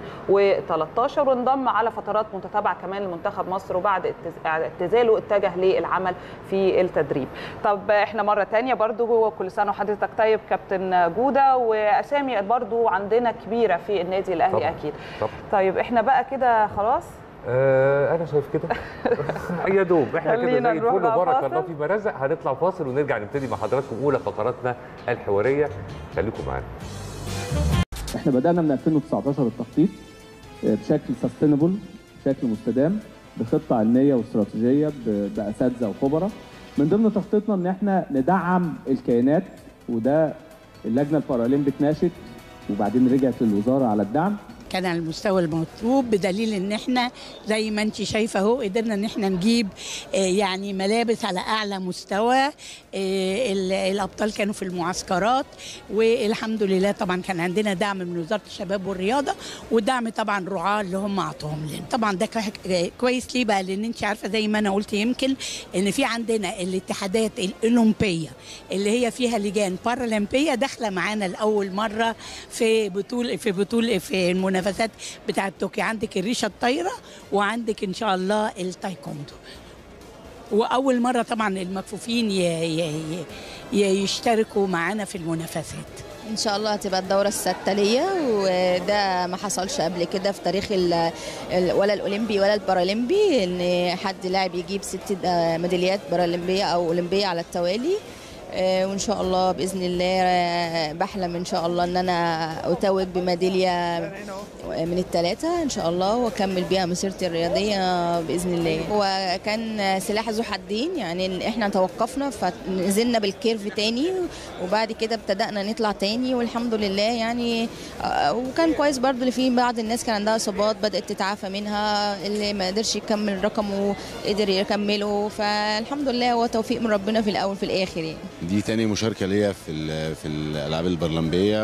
2013 وانضم على فترات متتابعه كمان لمنتخب مصر وبعد اعتزاله اتجه للعمل في التدريب طب احنا مره ثانيه برضو كل سنه وحضرتك طيب كابتن جوده واسامي برضو عندنا كبيره في النادي الاهلي طبعاً. اكيد طبعاً. طيب احنا بقى كده خلاص آه انا شايف كده يا دوب احنا كده خلينا زي نروح الفل بقى وبارك فاصل. الله فيما رزق هنطلع فاصل ونرجع نبتدي مع حضراتكم اولى فقراتنا الحواريه خليكم معانا احنا بدأنا من 2019 التخطيط آه، بشكل سستينبل بشكل مستدام بخطة علمية واستراتيجية ب- بأساتذة وخبراء من ضمن تخطيطنا ان احنا ندعم الكيانات وده اللجنة البارالمبيك ناشت وبعدين رجعت للوزارة على الدعم كان على المستوى المطلوب بدليل ان احنا زي ما انت شايفه اهو قدرنا ان احنا نجيب آه، يعني ملابس على اعلى مستوى آه، ال- الابطال كانوا في المعسكرات والحمد لله طبعا كان عندنا دعم من وزاره الشباب والرياضه ودعم طبعا الرعاه اللي هم اعطوهم لنا طبعا ده كح- آه، كويس ليه بقى لان انت عارفه زي ما انا قلت يمكن ان في عندنا الاتحادات الاولمبيه اللي هي فيها لجان بارالمبيه داخله معانا لاول مره في بطوله في بطوله في المنافسات بتاعه طوكيو عندك الريشه الطايره وعندك ان شاء الله التايكوندو واول مره طبعا المكفوفين ي- ي- ي- ي- يشتركوا معانا في المنافسات ان شاء الله هتبقى الدوره السادسه ليا وده ما حصلش قبل كده في تاريخ ال ال ولا الاولمبي ولا البارالمبي ان حد لاعب يجيب ست آه، ميداليات بارالمبيه او اولمبيه على التوالي آه، وان شاء الله باذن الله آه، بحلم ان شاء الله ان انا اتوج بميداليه من الثلاثه ان شاء الله واكمل بيها مسيرتي الرياضيه باذن الله هو كان سلاح ذو حدين يعني احنا توقفنا فنزلنا بالكيرف تاني وبعد كده ابتدأنا نطلع تاني والحمد لله يعني آه، وكان كويس برضو اللي في بعض الناس كان عندها اصابات بدأت تتعافى منها اللي ما قدرش يكمل رقمه قدر يكمله فالحمد لله هو توفيق من ربنا في الاول في الاخر يعني دي تاني مشاركة ليا في ال- في الألعاب البرلمبية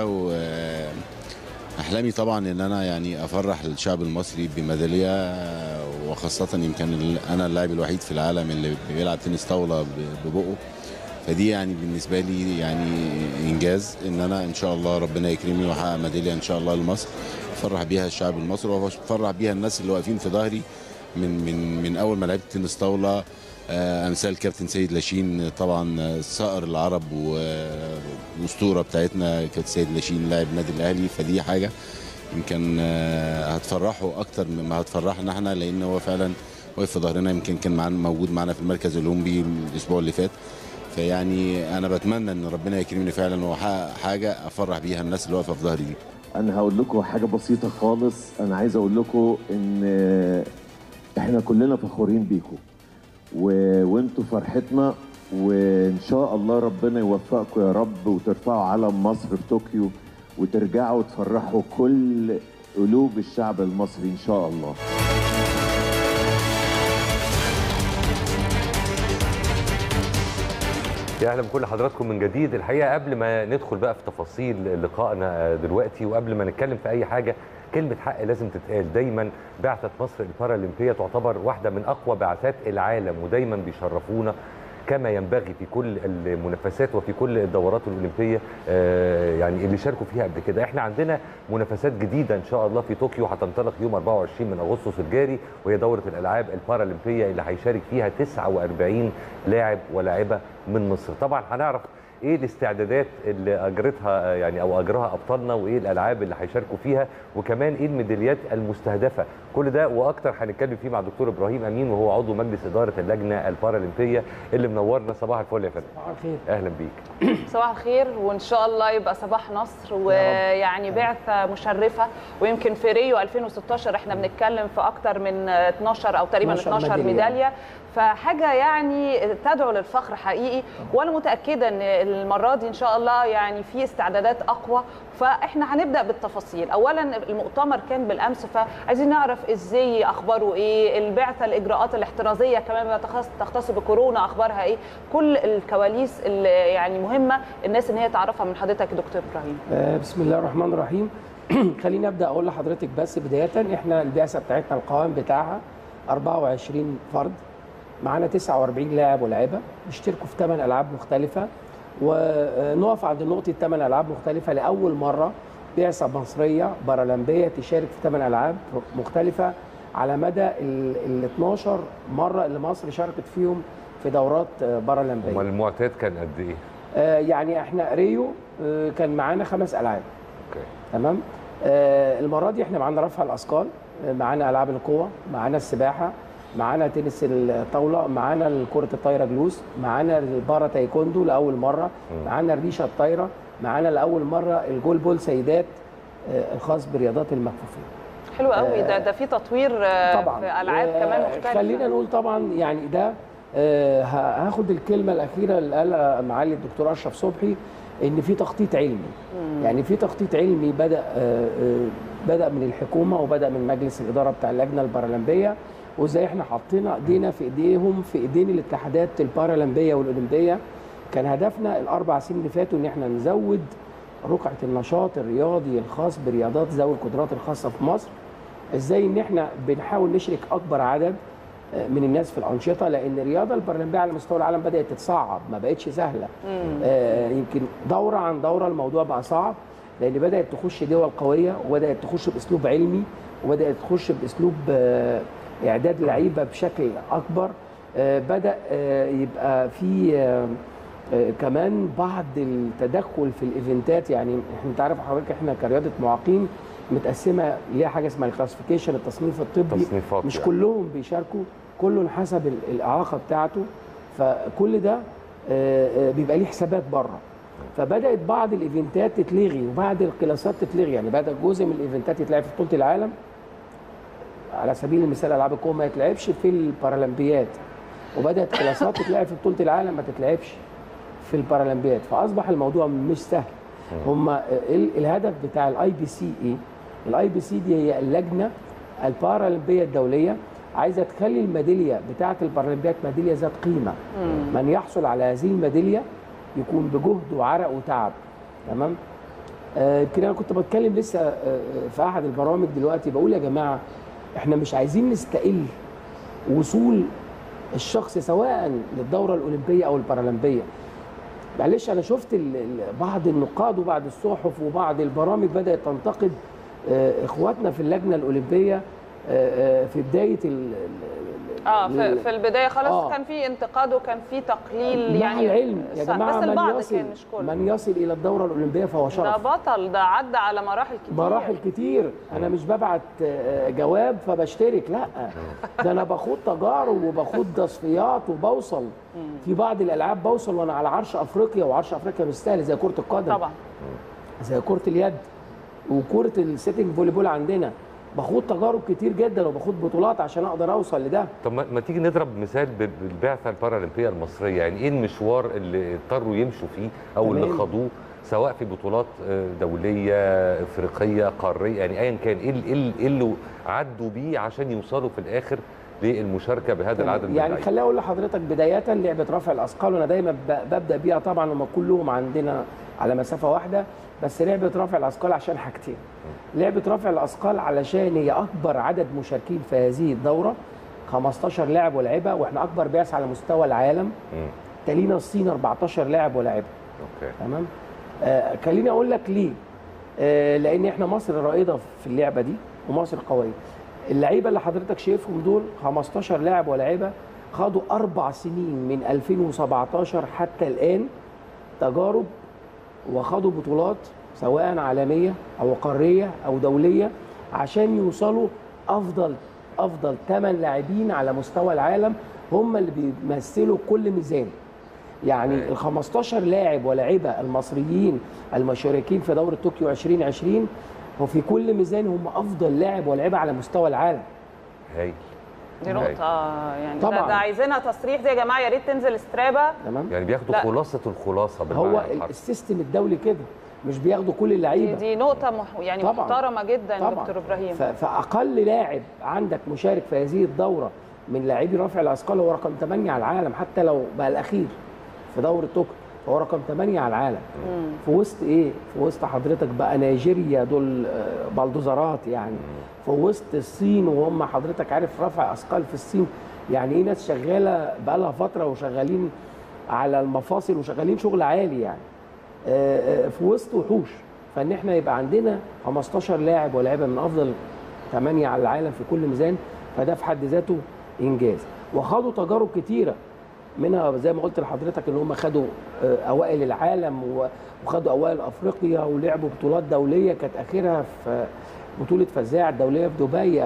وأحلامي طبعا إن أنا يعني أفرح الشعب المصري بميدالية وخاصة يمكن ال- أنا اللاعب الوحيد في العالم اللي بيلعب تنس طاولة ب- ببقه فدي يعني بالنسبة لي يعني إنجاز إن أنا إن شاء الله ربنا يكرمني وأحقق ميدالية إن شاء الله لمصر أفرح بيها الشعب المصري وأفرح بيها الناس اللي واقفين في ظهري من من من أول ما لعبت تنس طاولة آه، امثال كابتن سيد لاشين طبعا آه، صقر العرب و- والاسطوره بتاعتنا كابتن سيد لاشين لاعب النادي الاهلي فدي حاجه يمكن آه، هتفرحه اكتر مما هتفرحنا احنا لان هو فعلا واقف في ظهرنا يمكن كان معانا موجود معانا في المركز الاولمبي الاسبوع اللي فات فيعني انا بتمنى ان ربنا يكرمني فعلا واحقق حاجه افرح بيها الناس اللي واقفه في ظهري دي انا هقول لكم حاجه بسيطه خالص انا عايز اقول لكم ان احنا كلنا فخورين بيكم و... وانتوا فرحتنا وان شاء الله ربنا يوفقكم يا رب وترفعوا علم مصر في طوكيو وترجعوا تفرحوا كل قلوب الشعب المصري ان شاء الله يا اهلا بكل حضراتكم من جديد الحقيقه قبل ما ندخل بقى في تفاصيل لقائنا دلوقتي وقبل ما نتكلم في اي حاجه كلمه حق لازم تتقال دايما بعثه مصر البارالمبيه تعتبر واحده من اقوى بعثات العالم ودايما بيشرفونا كما ينبغي في كل المنافسات وفي كل الدورات الاولمبيه آه، يعني اللي شاركوا فيها قبل كده احنا عندنا منافسات جديده ان شاء الله في طوكيو هتنطلق يوم 24 من اغسطس الجاري وهي دوره الالعاب البارالمبيه اللي هيشارك فيها 49 لاعب ولاعبه من مصر طبعا هنعرف ايه الاستعدادات اللي اجرتها يعني او اجراها ابطالنا وايه الالعاب اللي هيشاركوا فيها وكمان ايه الميداليات المستهدفه كل ده واكتر هنتكلم فيه مع دكتور ابراهيم امين وهو عضو مجلس اداره اللجنه البارالمبيه اللي منورنا صباح الفل يا فندم صباح الخير اهلا بيك صباح الخير وان شاء الله يبقى صباح نصر ويعني بعثه مشرفه ويمكن في ريو 2016 احنا بنتكلم في اكتر من 12 او تقريبا 12 12 ميدالية. ميداليه فحاجه يعني تدعو للفخر حقيقي وانا متاكده ان المره دي ان شاء الله يعني في استعدادات اقوى فاحنا هنبدا بالتفاصيل اولا المؤتمر كان بالامس فعايزين نعرف ازاي اخباره ايه البعثه الاجراءات الاحترازيه كمان بتخص- تختص بكورونا اخبارها ايه كل الكواليس اللي يعني مهمه الناس ان هي تعرفها من حضرتك يا دكتور ابراهيم آه، بسم الله الرحمن الرحيم خليني ابدا اقول لحضرتك بس بدايه احنا البعثه بتاعتنا القوام بتاعها 24 فرد معانا 49 لاعب ولاعبه بيشتركوا في 8 العاب مختلفه ونقف عند نقطه 8 العاب مختلفه لاول مره بعثه مصريه بارالمبيه تشارك في 8 العاب مختلفه على مدى ال 12 مره اللي مصر شاركت فيهم في دورات آه، بارالمبيه امال المعتاد كان قد ايه؟ آه، يعني احنا ريو آه، كان معانا خمس العاب اوكي تمام آه، المره دي احنا معانا رفع الاثقال آه، معانا العاب القوه معانا السباحه معانا تنس الطاوله معانا كره الطايره جلوس معانا البارا تايكوندو لاول مره معانا الريشه الطايره معانا لاول مره الجول بول سيدات آه، الخاص برياضات المكفوفين حلو قوي ده ده في تطوير آه، طبعا في العاب آه، كمان مختلفه خلينا نقول طبعا يعني ده آه، ه- هاخد الكلمه الاخيره اللي قالها معالي الدكتور اشرف صبحي ان في تخطيط علمي يعني في تخطيط علمي بدا آه، آه، بدا من الحكومه وبدا من مجلس الاداره بتاع اللجنه البارالمبيه وازاي احنا حطينا ايدينا في ايديهم في ايدين الاتحادات البارالمبيه والاولمبيه كان هدفنا الاربع سنين اللي فاتوا ان احنا نزود رقعه النشاط الرياضي الخاص برياضات ذوي القدرات الخاصه في مصر ازاي ان احنا بنحاول نشرك اكبر عدد آه، من الناس في الانشطه لان الرياضه البارالمبيه على مستوى العالم بدات تتصعب ما بقتش سهله آه، يمكن دوره عن دوره الموضوع بقى صعب لان بدات تخش دول قويه وبدات تخش باسلوب علمي وبدات تخش باسلوب آه، اعداد لعيبه بشكل اكبر آه، بدا آه، يبقى في آه، آه، كمان بعض التدخل في الايفنتات يعني احنا انت عارف حضرتك احنا كرياضه معاقين متقسمه ليها حاجه اسمها الكلاسيفيكيشن التصنيف الطبي تصنيفات مش يعني. كلهم بيشاركوا كل حسب ال- الاعاقه بتاعته فكل ده آه، آه، بيبقى ليه حسابات بره فبدات بعض الايفنتات تتلغي وبعض الكلاسات تتلغي يعني بدا جزء من الايفنتات يتلعب في بطوله العالم على سبيل المثال العاب القوه ما يتلعبش في البارالمبيات وبدات كلاسات تتلعب في بطوله العالم ما تتلعبش في البارالمبيات فاصبح الموضوع مش سهل هم الهدف بتاع الاي بي سي ايه الاي بي سي دي هي اللجنه البارالمبيه الدوليه عايزه تخلي الميداليه بتاعه البارالمبيات ميداليه ذات قيمه من يحصل على هذه الميداليه يكون بجهد وعرق وتعب تمام آه، يمكن انا كنت بتكلم لسه آه، آه، في احد البرامج دلوقتي بقول يا جماعه احنا مش عايزين نستقل وصول الشخص سواء للدوره الاولمبيه او البارالمبيه معلش انا شفت ال- ال- بعض النقاد وبعض الصحف وبعض البرامج بدات تنتقد آه، اخواتنا في اللجنه الاولمبيه آه، آه، في بدايه ال- ال- اه ال- في, في البدايه خلاص آه. كان في انتقاد وكان في تقليل مع يعني العلم يا صح، جماعه بس من البعض يصل كان مش كله من يصل الى الدوره الاولمبيه فهو ده شرف بطل ده عدى على مراحل كتير مراحل كتير انا مش ببعت آه، جواب فبشترك لا ده انا باخد تجارب وباخد تصفيات وبوصل في بعض الالعاب بوصل وانا على عرش افريقيا وعرش افريقيا مش سهل زي كره القدم طبعا زي كره اليد وكره السيتنج فولي بول عندنا باخد تجارب كتير جدا وباخد بطولات عشان اقدر اوصل لده طب ما ما تيجي نضرب مثال ب- بالبعثه البارالمبيه المصريه يعني ايه المشوار اللي اضطروا يمشوا فيه او اللي تمام. خاضوه سواء في بطولات آه، دوليه افريقيه قاريه يعني ايا كان ايه ال- إيه ال- إيه اللي عدوا بيه عشان يوصلوا في الاخر للمشاركه بهذا العدد من يعني اللعيبة؟ خليني اقول لحضرتك بدايه لعبه رفع الاثقال وانا دايما ب- ببدا بيها طبعا هم كلهم عندنا على مسافه واحده بس لعبه رفع الاثقال عشان حاجتين لعبه رفع الاثقال علشان هي اكبر عدد مشاركين في هذه الدوره 15 لاعب ولاعبه واحنا اكبر بعث على مستوى العالم مم. تلينا الصين 14 لاعب ولاعبه اوكي تمام آه خليني اقول لك ليه آه لان احنا مصر رائده في اللعبه دي ومصر قويه اللعيبه اللي حضرتك شايفهم دول 15 لاعب ولاعبه خدوا اربع سنين من 2017 حتى الان تجارب وخدوا بطولات سواء عالميه او قاريه او دوليه عشان يوصلوا افضل افضل 8 لاعبين على مستوى العالم هم اللي بيمثلوا كل ميزان يعني ال 15 لاعب ولاعبه المصريين المشاركين في دوره طوكيو 2020 وفي كل ميزان هم افضل لاعب ولاعبه على مستوى العالم هايل دي نقطة يعني طبعاً. ده, ده عايزينها تصريح دي يا جماعة يا ريت تنزل استرابة تمام يعني بياخدوا لا. خلاصه الخلاصه هو بالمعنى الحرفي. السيستم الدولي كده مش بياخدوا كل دي, اللعيبه دي نقطة مح يعني طبعاً. محترمة جدا طبعاً. دكتور إبراهيم ف- فاقل لاعب عندك مشارك في هذه الدوره من لاعبي رفع الاثقال هو رقم 8 على العالم حتى لو بقى الاخير في دوره طوكيو فهو رقم 8 على العالم في وسط ايه في وسط حضرتك بقى نيجيريا دول آه، بلدوزرات يعني في وسط الصين وهم حضرتك عارف رفع اثقال في الصين يعني ايه ناس شغاله بقى لها فتره وشغالين على المفاصل وشغالين شغل عالي يعني آه، آه، في وسط وحوش فان احنا يبقى عندنا 15 لاعب ولاعيبه من افضل 8 على العالم في كل ميزان فده في حد ذاته انجاز وخدوا تجارب كتيره منها زي ما قلت لحضرتك ان هم خدوا آه، اوائل العالم و- وخدوا اوائل افريقيا ولعبوا بطولات دوليه كانت اخرها في بطوله فزاع الدوليه في دبي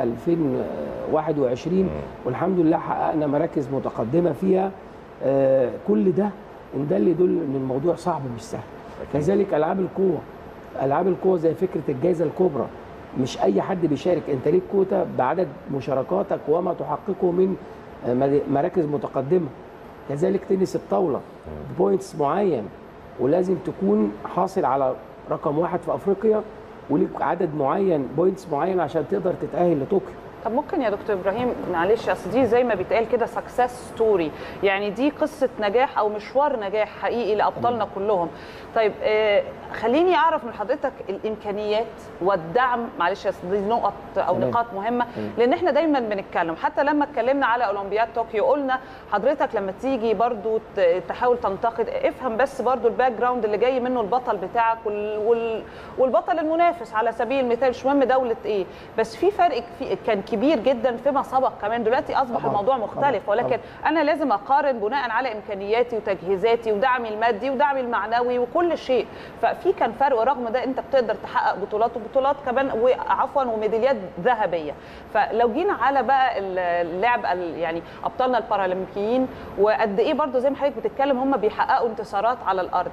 2021 والحمد لله حققنا مراكز متقدمه فيها آه، كل ده ان ده اللي يدل ان الموضوع صعب مش سهل كذلك العاب القوه العاب القوه زي فكره الجائزه الكبرى مش اي حد بيشارك انت ليك كوتا بعدد مشاركاتك وما تحققه من آه، مد- مراكز متقدمه كذلك تنس الطاوله بوينتس معين ولازم تكون حاصل على رقم واحد في افريقيا وليك عدد معين بوينتس معين عشان تقدر تتاهل لطوكيو طب ممكن يا دكتور ابراهيم معلش اصل دي زي ما بيتقال كده سكسس ستوري يعني دي قصه نجاح او مشوار نجاح حقيقي لابطالنا كلهم طيب آه خليني اعرف من حضرتك الامكانيات والدعم معلش أصل دي نقط او تمام. نقاط مهمه مم. لان احنا دايما بنتكلم حتى لما اتكلمنا على اولمبياد طوكيو قلنا حضرتك لما تيجي برضو ت- تحاول تنتقد افهم بس برضو الباك جراوند اللي جاي منه البطل بتاعك وال... وال... والبطل المنافس على سبيل المثال مش مهم دوله ايه بس في فرق في كان كبير جدا فيما سبق كمان دلوقتي اصبح طبعاً. الموضوع مختلف طبعاً. ولكن انا لازم اقارن بناء على امكانياتي وتجهيزاتي ودعمي المادي ودعمي المعنوي وكل شيء ففي كان فرق ورغم ده انت بتقدر تحقق بطولات وبطولات كمان وعفوا وميداليات ذهبيه فلو جينا على بقى اللعب ال- يعني ابطالنا البارالمبيين وقد ايه برضو زي ما حضرتك بتتكلم هم بيحققوا انتصارات على الارض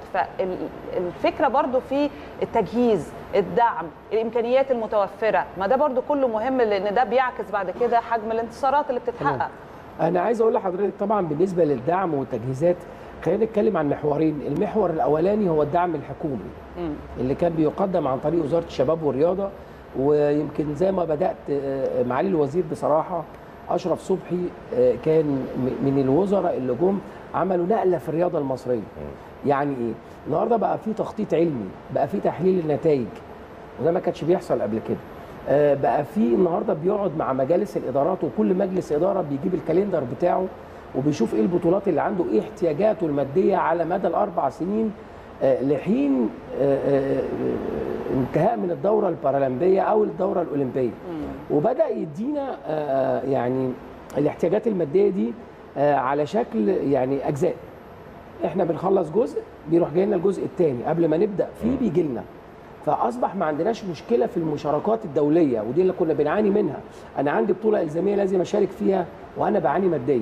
فالفكره برضو في التجهيز الدعم الامكانيات المتوفره ما ده برضو كله مهم لان ده بيعكس بعد كده حجم الانتصارات اللي بتتحقق انا عايز اقول لحضرتك طبعا بالنسبه للدعم والتجهيزات خلينا نتكلم عن محورين المحور الاولاني هو الدعم الحكومي مم. اللي كان بيقدم عن طريق وزاره الشباب والرياضه ويمكن زي ما بدات آه، معالي الوزير بصراحه اشرف صبحي آه، كان م- من الوزراء اللي جم عملوا نقله في الرياضه المصريه يعني ايه النهارده بقى في تخطيط علمي بقى في تحليل النتائج وده ما كانش بيحصل قبل كده آه، بقى في النهارده بيقعد مع مجالس الادارات وكل مجلس اداره بيجيب الكالندر بتاعه وبيشوف ايه البطولات اللي عنده ايه احتياجاته الماديه على مدى الاربع سنين آه، لحين آه، آه، انتهاء من الدوره البارالمبيه او الدوره الاولمبيه وبدا يدينا آه، يعني الاحتياجات الماديه دي آه، على شكل يعني اجزاء احنا بنخلص جزء بيروح جاي لنا الجزء الثاني قبل ما نبدا فيه بيجي لنا فاصبح ما عندناش مشكله في المشاركات الدوليه ودي اللي كنا بنعاني منها انا عندي بطوله الزاميه لازم اشارك فيها وانا بعاني ماديا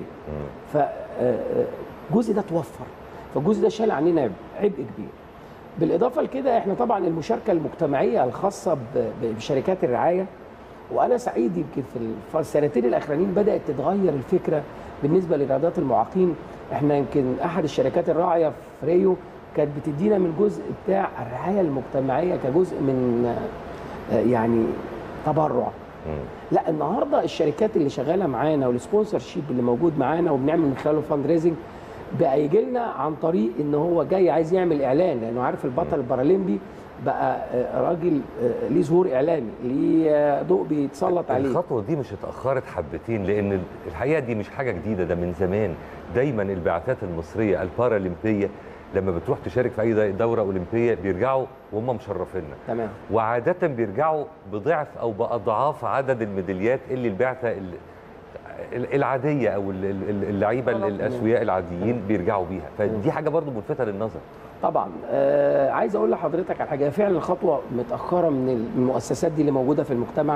فالجزء ده توفر فالجزء ده شال عننا عبء عبء كبير بالاضافه لكده احنا طبعا المشاركه المجتمعيه الخاصه ب- ب- بشركات الرعايه وانا سعيد يمكن في الف- السنتين الاخرانيين بدات تتغير الفكره بالنسبه لرياضات المعاقين احنا يمكن احد الشركات الراعيه في ريو كانت بتدينا من جزء بتاع الرعايه المجتمعيه كجزء من آه، يعني تبرع لا النهارده الشركات اللي شغاله معانا والسبونسر شيب اللي موجود معانا وبنعمل من خلاله فاند ريزنج بقى يجي لنا عن طريق ان هو جاي عايز يعمل اعلان لانه عارف البطل البارالمبي بقى آه، راجل آه، ليه ظهور اعلامي ليه آه، ضوء بيتسلط عليه الخطوه دي مش اتاخرت حبتين لان الحقيقه دي مش حاجه جديده ده من زمان دايما البعثات المصريه البارالمبيه لما بتروح تشارك في اي دوره اولمبيه بيرجعوا وهم مشرفينا تمام وعاده بيرجعوا بضعف او باضعاف عدد الميداليات اللي البعثه ال- ال- العاديه او ال- ال- اللعيبه تمام. الاسوياء العاديين بيرجعوا بيها فدي حاجه برضو ملفته للنظر طبعا آه عايز اقول لحضرتك على حاجه فعلا خطوه متاخره من المؤسسات دي اللي موجوده في المجتمع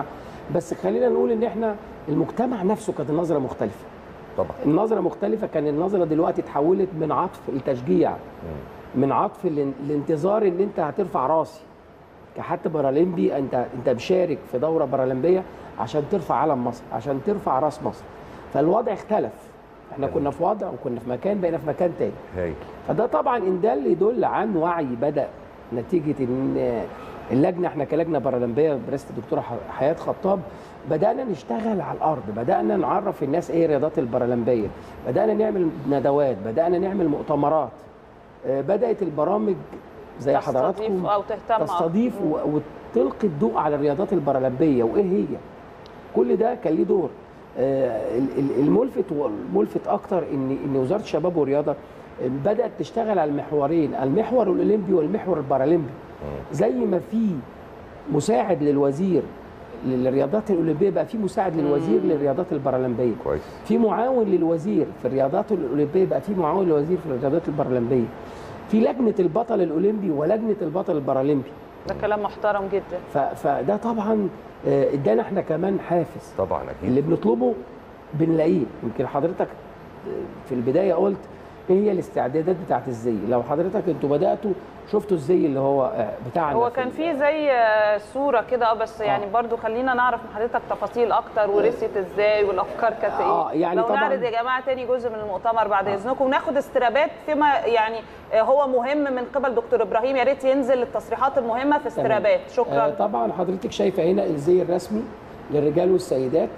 بس خلينا نقول ان احنا المجتمع نفسه كانت النظره مختلفه طبعا النظره مختلفه كان النظره دلوقتي اتحولت من عطف التشجيع من عطف الان- الانتظار ان انت هترفع راسي كحد بارالمبي انت انت مشارك في دوره بارالمبيه عشان ترفع علم مصر عشان ترفع راس مصر فالوضع اختلف احنا كنا في وضع وكنا في مكان بقينا في مكان تاني هاي فده طبعا ان ده اللي يدل عن وعي بدا نتيجه ان اللجنه احنا كلجنه بارالمبيه برئاسه الدكتوره ح- حياه خطاب بدانا نشتغل على الارض بدانا نعرف الناس ايه الرياضات البارالمبيه بدانا نعمل ندوات بدانا نعمل مؤتمرات آه، بدات البرامج زي تستضيف حضراتكم أو تهتم تستضيف و- وتلقي الضوء على الرياضات البارالمبيه وايه هي كل ده كان ليه دور آه، ال- ال- الملفت والملفت اكتر ان ان وزاره الشباب والرياضه بدات تشتغل على المحورين المحور الاولمبي والمحور البارالمبي زي ما في مساعد للوزير للرياضات الاولمبيه بقى في مساعد للوزير للرياضات البارالمبيه كويس في معاون للوزير في الرياضات الاولمبيه بقى في معاون للوزير في الرياضات البارالمبيه في لجنه البطل الاولمبي ولجنه البطل البارالمبي ده كلام محترم جدا ف- فده طبعا آه، ادانا احنا كمان حافز طبعا اكيد اللي بنطلبه بنلاقيه يمكن حضرتك في البدايه قلت ايه هي الاستعدادات بتاعت الزي لو حضرتك انتوا بداتوا شفتوا الزي اللي هو آه، بتاعنا هو في كان ال- في زي آه، صوره كده اه بس يعني برضو خلينا نعرف من حضرتك تفاصيل اكتر ورثت ازاي والافكار كانت ايه آه، يعني لو طبعاً- نعرض يا جماعه تاني جزء من المؤتمر بعد اذنكم وناخد استرابات فيما يعني آه، هو مهم من قبل دكتور ابراهيم يا ريت ينزل التصريحات المهمه في استرابات شكرا آه طبعا حضرتك شايفه هنا الزي الرسمي للرجال والسيدات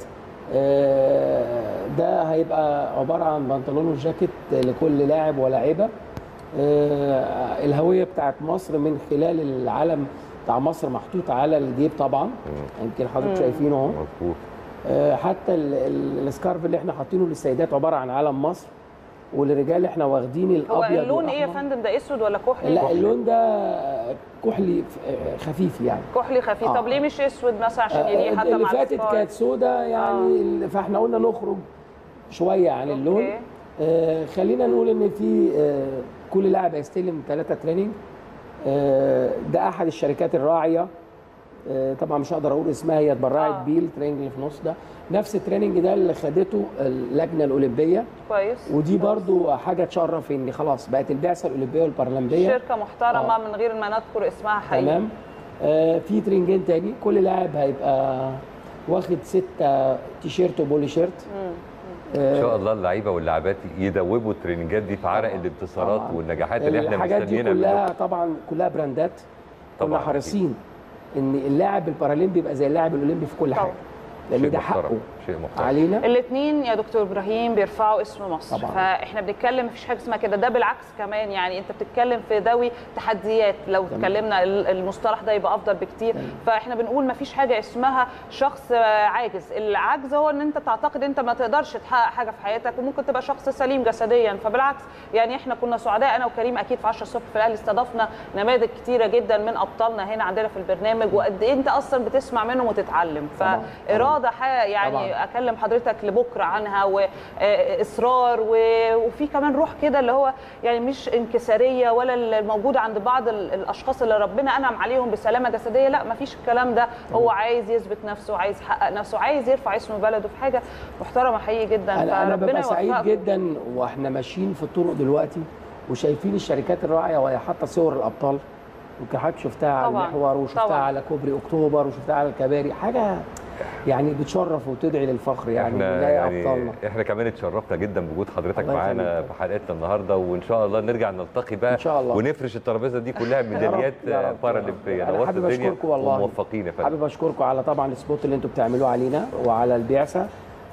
آه ده هيبقى عباره عن بنطلون وجاكيت لكل لاعب ولاعبه آه الهويه بتاعت مصر من خلال العلم بتاع مصر محطوط على الجيب طبعا يمكن حضرتك مم. شايفينه اهو مظبوط آه، حتى ال- ال- السكارف اللي احنا حاطينه للسيدات عباره عن علم مصر وللرجال احنا واخدين هو الابيض اللون ايه يا والأحمر. فندم ده اسود ولا كحلي لا اللون ده كحلي ف- خفيف يعني كحلي خفيف آه. طب ليه مش اسود مثلا عشان يليق آه، حتى اللي مع فاتت السكارف؟ كانت سودا يعني فاحنا قلنا نخرج شويه عن اللون أوكي. آه خلينا نقول ان في آه كل لاعب هيستلم ثلاثه تريننج آه ده احد الشركات الراعيه آه طبعا مش هقدر اقول اسمها هي اتبرعت بيه التريننج اللي في النص ده نفس التريننج ده اللي خدته اللجنه الاولمبيه كويس ودي برضو حاجه تشرف ان خلاص بقت البعثه الاولمبيه والبارالمبيه شركه محترمه من غير ما نذكر اسمها حقيقي تمام آه في ترنجين تاني كل لاعب هيبقى واخد ستة تيشيرت وبولي شيرت ان شاء الله اللعيبه واللاعبات يدوبوا التريننجات دي في عرق الانتصارات طبعاً. والنجاحات اللي احنا الحاجات دي مستنيينها كلها منهم. طبعا كلها براندات كنا طبعاً، حريصين ان اللاعب البارالمبي يبقى زي اللاعب الاولمبي في كل حاجه لان شيء ده محترم، حقه شيء محترم علينا الاثنين يا دكتور ابراهيم بيرفعوا اسم مصر طبعاً. فاحنا بنتكلم مفيش حاجه اسمها كده ده بالعكس كمان يعني انت بتتكلم في ذوي تحديات لو تمام. اتكلمنا ال- المصطلح ده يبقى افضل بكتير فاحنا بنقول مفيش حاجه اسمها شخص آه، عاجز العجز هو ان انت تعتقد انت ما تقدرش تحقق حاجه في حياتك وممكن تبقى شخص سليم جسديا فبالعكس يعني احنا كنا سعداء انا وكريم اكيد في 10 الصبح في الاهلي استضفنا نماذج كتيره جدا من ابطالنا هنا عندنا في البرنامج وقد ايه انت اصلا بتسمع منهم وتتعلم طبعاً. فاراده حقيقة يعني طبعاً. اكلم حضرتك لبكره عنها واصرار وفي كمان روح كده اللي هو يعني مش انكساريه ولا الموجوده عند بعض ال- الاشخاص اللي ربنا انعم عليهم بسلامه جسديه لا ما فيش الكلام ده هو عايز يثبت نفسه عايز يحقق نفسه عايز يرفع اسم بلده في حاجه محترمه حقيقي جدا انا انا فربنا ببقى سعيد يوفقكم. جدا واحنا ماشيين في الطرق دلوقتي وشايفين الشركات الراعيه وهي حاطه صور الابطال يمكن حضرتك شفتها على طبعاً، المحور وشفتها طبعاً. على كوبري اكتوبر وشفتها على الكباري حاجه يعني بتشرف وتدعي للفخر يعني احنا نلاقي يعني ابطالنا احنا كمان اتشرفنا جدا بوجود حضرتك الله معانا يخليك. في حلقتنا النهارده وان شاء الله نرجع نلتقي بقى إن شاء الله. ونفرش الترابيزه دي كلها ميداليات يا رب، يا رب. بارالمبيه انا نورت حابب الدنيا اشكركم والله وموفقين يا فندم حابب اشكركم على طبعا السبوت اللي انتم بتعملوه علينا وعلى البعثه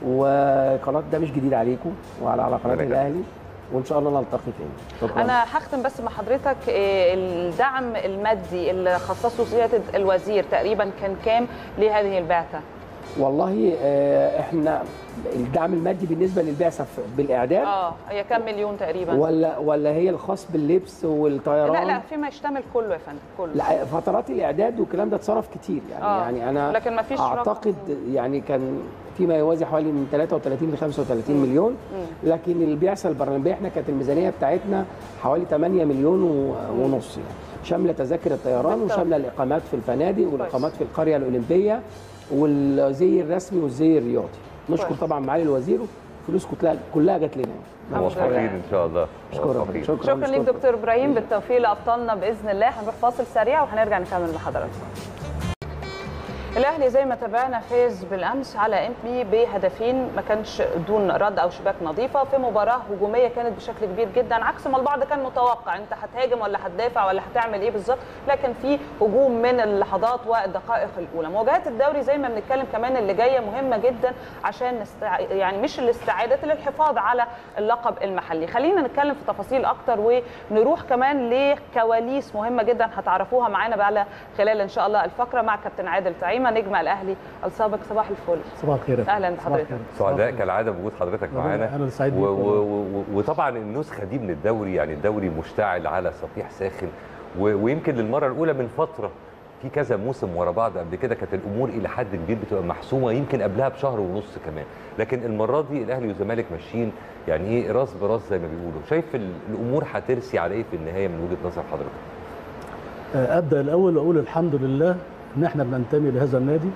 وقناه ده مش جديد عليكم وعلى على قناه ربنا يخليك. الاهلي وان شاء الله نلتقي تاني شكرا انا هختم بس مع حضرتك إيه، الدعم المادي اللي خصصه سياده الوزير تقريبا كان كام لهذه البعثه والله آه، احنا الدعم المادي بالنسبه للبعثه في- بالاعداد اه هي كام مليون تقريبا ولا ولا هي الخاص باللبس والطيران لا لا فيما يشتمل كله يا فندم كله لا فترات الاعداد والكلام ده اتصرف كتير يعني آه، يعني انا لكن مفيش رقم. اعتقد يعني كان فيما يوازي حوالي من 33 ل 35 مليون لكن البعثه البرلمانيه احنا كانت الميزانيه بتاعتنا حوالي 8 مليون و- ونص يعني شامله تذاكر الطيران بالطبع. وشامله الاقامات في الفنادق والاقامات في القريه الاولمبيه والزي الرسمي والزي الرياضي نشكر كويس. طبعا معالي الوزير فلوس كلها كلها جت لنا موفقين ان شاء الله شكرا موفقين. شكرا شكرا ليك دكتور ابراهيم بالتوفيق لابطالنا باذن الله هنروح فاصل سريع وهنرجع نكمل مع حضراتكم الاهلي زي ما تابعنا فاز بالامس على ام بي بهدفين ما كانش دون رد او شباك نظيفه في مباراه هجوميه كانت بشكل كبير جدا عكس ما البعض كان متوقع انت هتهاجم ولا هتدافع ولا هتعمل ايه بالظبط لكن في هجوم من اللحظات والدقائق الاولى مواجهات الدوري زي ما بنتكلم كمان اللي جايه مهمه جدا عشان نستع... يعني مش الاستعاده للحفاظ على اللقب المحلي خلينا نتكلم في تفاصيل اكتر ونروح كمان لكواليس مهمه جدا هتعرفوها معانا بقى خلال ان شاء الله الفقره مع كابتن عادل تعيمه نجم الاهلي السابق صباح الفل صباح الخير اهلا بحضرتك سعداء كالعاده بوجود حضرتك معانا أنا سعيد و- بيك و- و- وطبعا النسخه دي من الدوري يعني الدوري مشتعل على صفيح ساخن و- ويمكن للمره الاولى من فتره في كذا موسم ورا بعض قبل كده كانت الامور الى حد كبير بتبقى محسومه يمكن قبلها بشهر ونص كمان لكن المره دي الاهلي والزمالك ماشيين يعني ايه راس براس زي ما بيقولوا شايف ال- الامور هترسي على ايه في النهايه من وجهه نظر حضرتك آه، ابدا الاول واقول الحمد لله ان احنا بننتمي لهذا النادي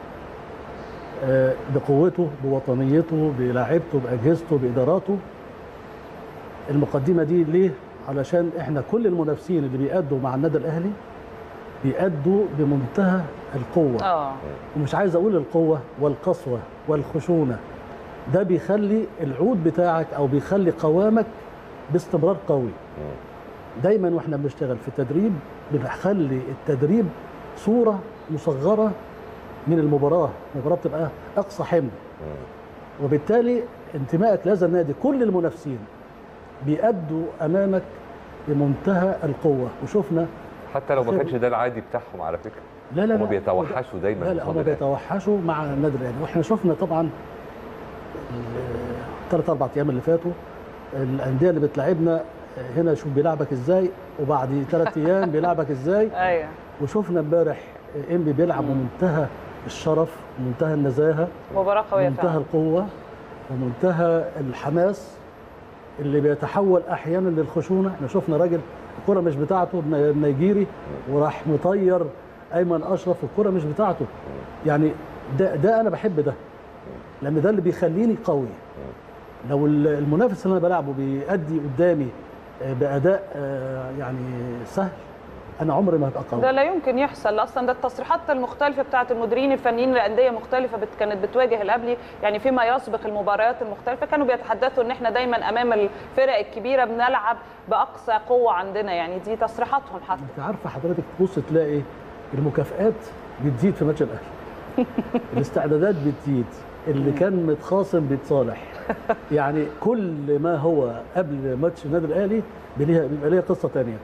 آه، بقوته بوطنيته بلاعيبته باجهزته باداراته المقدمه دي ليه علشان احنا كل المنافسين اللي بيأدوا مع النادي الاهلي بيأدوا بمنتهى القوه اه ومش عايز اقول القوه والقسوه والخشونه ده بيخلي العود بتاعك او بيخلي قوامك باستمرار قوي دايما واحنا بنشتغل في التدريب بنخلي التدريب صوره مصغره من المباراه المباراه بتبقى اقصى حمل وبالتالي انتمائك لهذا النادي كل المنافسين بيأدوا امامك بمنتهى القوه وشفنا حتى لو ما خير. كانش ده العادي بتاعهم على فكره لا لا هم لا بيتوحشوا دايما لا لا قصاد هم الأهلي. بيتوحشوا مع النادي الاهلي واحنا شفنا طبعا الثلاث اربع ايام اللي فاتوا الانديه اللي بتلعبنا هنا شوف بيلعبك ازاي وبعد ثلاث ايام بيلعبك ازاي ايوه وشفنا امبارح انبي بيلعب بمنتهى الشرف ومنتهى النزاهه مباراه قويه ومنتهى فعلا القوه ومنتهى الحماس اللي بيتحول احيانا للخشونه احنا شفنا راجل الكره مش بتاعته الن- النيجيري وراح مطير ايمن اشرف الكره مش بتاعته يعني ده ده انا بحب ده لان ده اللي بيخليني قوي لو ال- المنافس اللي انا بلعبه بيأدي قدامي آه، باداء آه، يعني سهل انا عمري ما هبقى قوي ده لا يمكن يحصل اصلا ده التصريحات المختلفه بتاعه المديرين الفنيين لانديه مختلفه بت... كانت بتواجه الاهلي يعني فيما يسبق المباريات المختلفه كانوا بيتحدثوا ان احنا دايما امام الفرق الكبيره بنلعب باقصى قوه عندنا يعني دي تصريحاتهم حتى انت عارفه حضرتك تبص تلاقي المكافآت بتزيد في ماتش الاهلي الاستعدادات بتزيد اللي كان متخاصم بيتصالح يعني كل ما هو قبل ماتش النادي الاهلي بليها- بيبقى ليها قصه ثانيه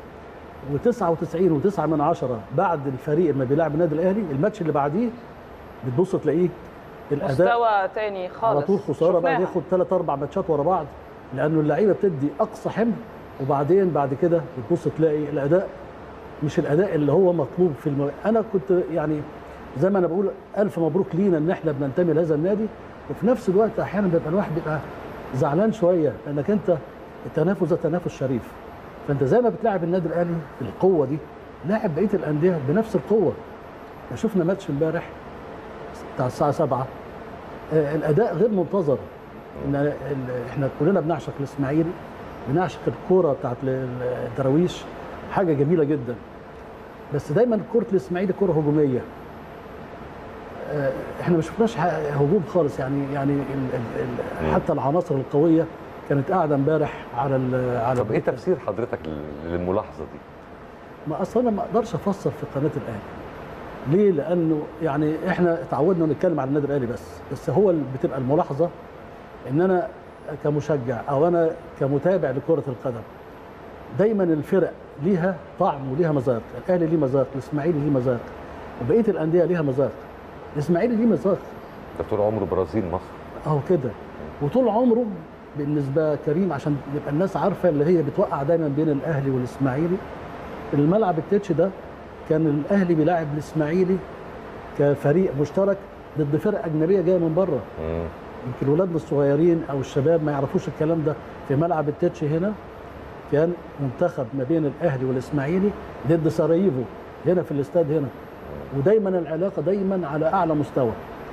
و99 و9 من عشرة بعد الفريق ما بيلعب النادي الاهلي الماتش اللي بعديه بتبص تلاقيه الاداء مستوى تاني خالص على طول خساره بقى شفناها. ياخد ثلاث اربع ماتشات ورا بعض لانه اللعيبه بتدي اقصى حمل وبعدين بعد كده بتبص تلاقي الاداء مش الاداء اللي هو مطلوب في الم... انا كنت يعني زي ما انا بقول الف مبروك لينا ان احنا بننتمي لهذا النادي وفي نفس الوقت احيانا بيبقى الواحد بيبقى زعلان شويه لانك انت التنافس ده تنافس شريف فانت زي ما بتلاعب النادي الاهلي بالقوه دي لاعب بقيه الانديه بنفس القوه احنا شفنا ماتش امبارح بتاع الساعه 7 آه، الاداء غير منتظر ان ال- احنا كلنا بنعشق الاسماعيلي بنعشق الكوره بتاعت ال- ال- الدراويش حاجه جميله جدا بس دايما كره الاسماعيلي كره هجوميه آه، احنا ما شفناش ح- هجوم خالص يعني يعني ال ال ال حتى العناصر القويه كانت قاعده امبارح على ال- على طب ايه تفسير حضرتك لل- للملاحظه دي ما اصل انا ما اقدرش افسر في قناه الاهلي ليه لانه يعني احنا اتعودنا نتكلم عن النادي الاهلي بس بس هو اللي بتبقى الملاحظه ان انا كمشجع او انا كمتابع لكره القدم دايما الفرق ليها طعم وليها مذاق الاهلي ليه مذاق الاسماعيلي ليه مذاق وبقيه الانديه ليها مذاق الاسماعيلي ليه مذاق ده طول عمره برازيل مصر اهو كده وطول عمره بالنسبه كريم عشان يبقى الناس عارفه اللي هي بتوقع دايما بين الاهلي والاسماعيلي الملعب التتش ده كان الاهلي بيلاعب الاسماعيلي كفريق مشترك ضد فرق اجنبيه جايه من بره يمكن ولادنا الصغيرين او الشباب ما يعرفوش الكلام ده في ملعب التتش هنا كان منتخب ما بين الاهلي والاسماعيلي ضد سراييفو هنا في الاستاد هنا ودايما العلاقه دايما على اعلى مستوى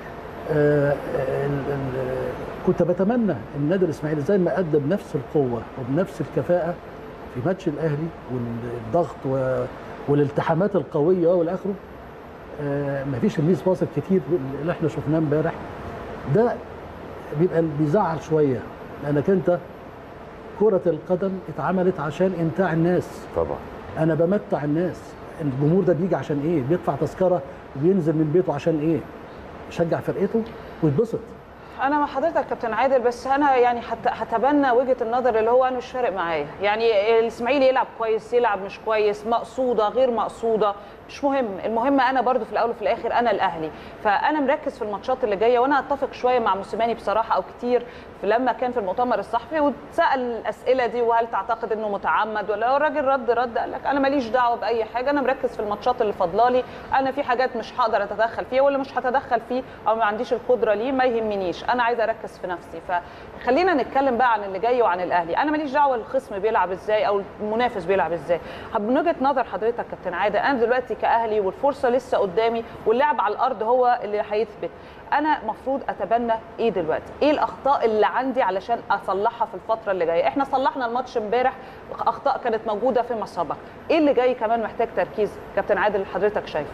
آه، ال- ال- كنت بتمنى النادي الاسماعيلي زي ما قدم نفس القوه وبنفس الكفاءه في ماتش الاهلي والضغط و- والالتحامات القويه والى اخره آه، مفيش الميس باص كتير اللي احنا شفناه امبارح ده بيبقى بيزعل شويه لانك انت كره القدم اتعملت عشان امتاع الناس طبعا انا بمتع الناس الجمهور ده بيجي عشان ايه بيدفع تذكره وبينزل من بيته عشان ايه يشجع فرقته ويتبسط انا مع حضرتك كابتن عادل بس انا يعني حت- هتبنى وجهه النظر اللي هو انا مش فارق معايا يعني الاسماعيلي يلعب كويس يلعب مش كويس مقصوده غير مقصوده مش مهم المهم انا برضو في الاول وفي الاخر انا الاهلي فانا مركز في الماتشات اللي جايه وانا اتفق شويه مع موسيماني بصراحه او كتير في لما كان في المؤتمر الصحفي واتسال الاسئله دي وهل تعتقد انه متعمد ولا هو الراجل رد رد قال لك انا ماليش دعوه باي حاجه انا مركز في الماتشات اللي فاضلالي انا في حاجات مش هقدر اتدخل فيها ولا مش هتدخل فيه او ما عنديش القدره ليه ما يهمنيش انا عايزه اركز في نفسي فخلينا نتكلم بقى عن اللي جاي وعن الاهلي انا ماليش دعوه الخصم بيلعب ازاي او المنافس بيلعب ازاي من وجهه نظر حضرتك كابتن عادل انا دلوقتي كاهلي والفرصه لسه قدامي واللعب على الارض هو اللي هيثبت انا مفروض اتبنى ايه دلوقتي ايه الاخطاء اللي عندي علشان اصلحها في الفتره اللي جايه احنا صلحنا الماتش امبارح اخطاء كانت موجوده فيما سبق ايه اللي جاي كمان محتاج تركيز كابتن عادل حضرتك شايفه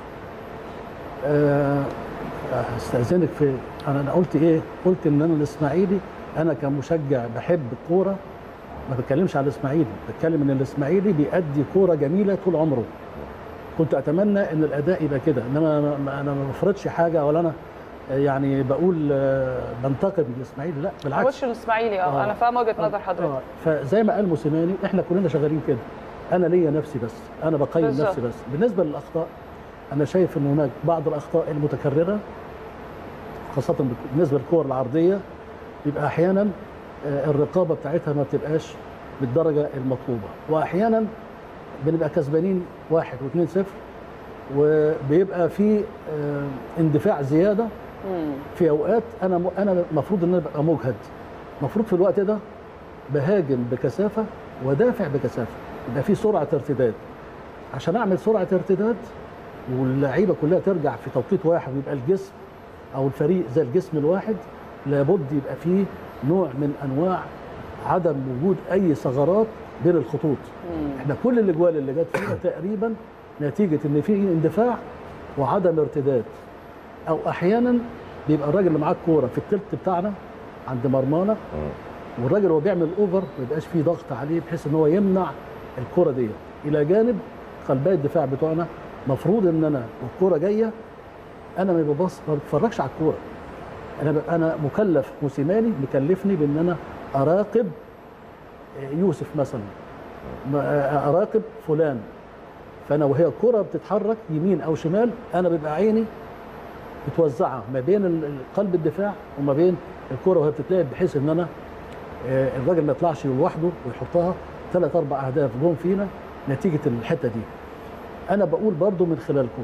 آه، استاذنك في انا أنا قلت ايه قلت ان انا الاسماعيلي انا كمشجع بحب الكوره ما بتكلمش على الاسماعيلي بتكلم ان الاسماعيلي بيأدي كوره جميله طول عمره كنت اتمنى ان الاداء يبقى كده انما أنا ما- انا ما بفرضش حاجه ولا انا آه، يعني بقول آه، بنتقد الاسماعيلي لا بالعكس وش الاسماعيلي اه انا فاهمه وجهه نظر حضرتك آه، فزي ما قال موسيماني احنا كلنا شغالين كده انا ليا نفسي بس انا بقيم بالظبط. نفسي بس بالنسبه للاخطاء انا شايف ان هناك بعض الاخطاء المتكرره خاصه بالنسبه للكور العرضيه بيبقى احيانا آه، الرقابه بتاعتها ما بتبقاش بالدرجه المطلوبه واحيانا بنبقى كسبانين واحد واثنين صفر وبيبقى في آه، اندفاع زياده في اوقات انا م- انا المفروض ان انا ابقى مجهد المفروض في الوقت ده بهاجم بكثافه ودافع بكثافه يبقى في سرعه ارتداد عشان اعمل سرعه ارتداد واللعيبه كلها ترجع في توقيت واحد ويبقى الجسم او الفريق زي الجسم الواحد لابد يبقى فيه نوع من انواع عدم وجود اي ثغرات بين الخطوط احنا كل الاجوال اللي جت فينا تقريبا نتيجه ان في اندفاع وعدم ارتداد او احيانا بيبقى الراجل اللي معاه الكوره في التلت بتاعنا عند مرمانا والراجل وهو بيعمل اوفر ما يبقاش فيه ضغط عليه بحيث ان هو يمنع الكره ديت الى جانب قلبي الدفاع بتوعنا مفروض ان انا والكوره جايه انا ما ببص ما بتفرجش على الكوره انا ب- انا مكلف موسيماني مكلفني بان انا اراقب يوسف مثلا ما- اراقب فلان فانا وهي الكره بتتحرك يمين او شمال انا بيبقى عيني متوزعه ما بين ال- ال- قلب الدفاع وما بين الكره وهي بتتلعب بحيث ان انا آه، الراجل ما يطلعش لوحده ويحطها ثلاث اربع اهداف جون فينا نتيجه الحته دي انا بقول برضو من خلالكم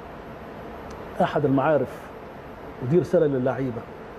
احد المعارف ودي رساله للعيبه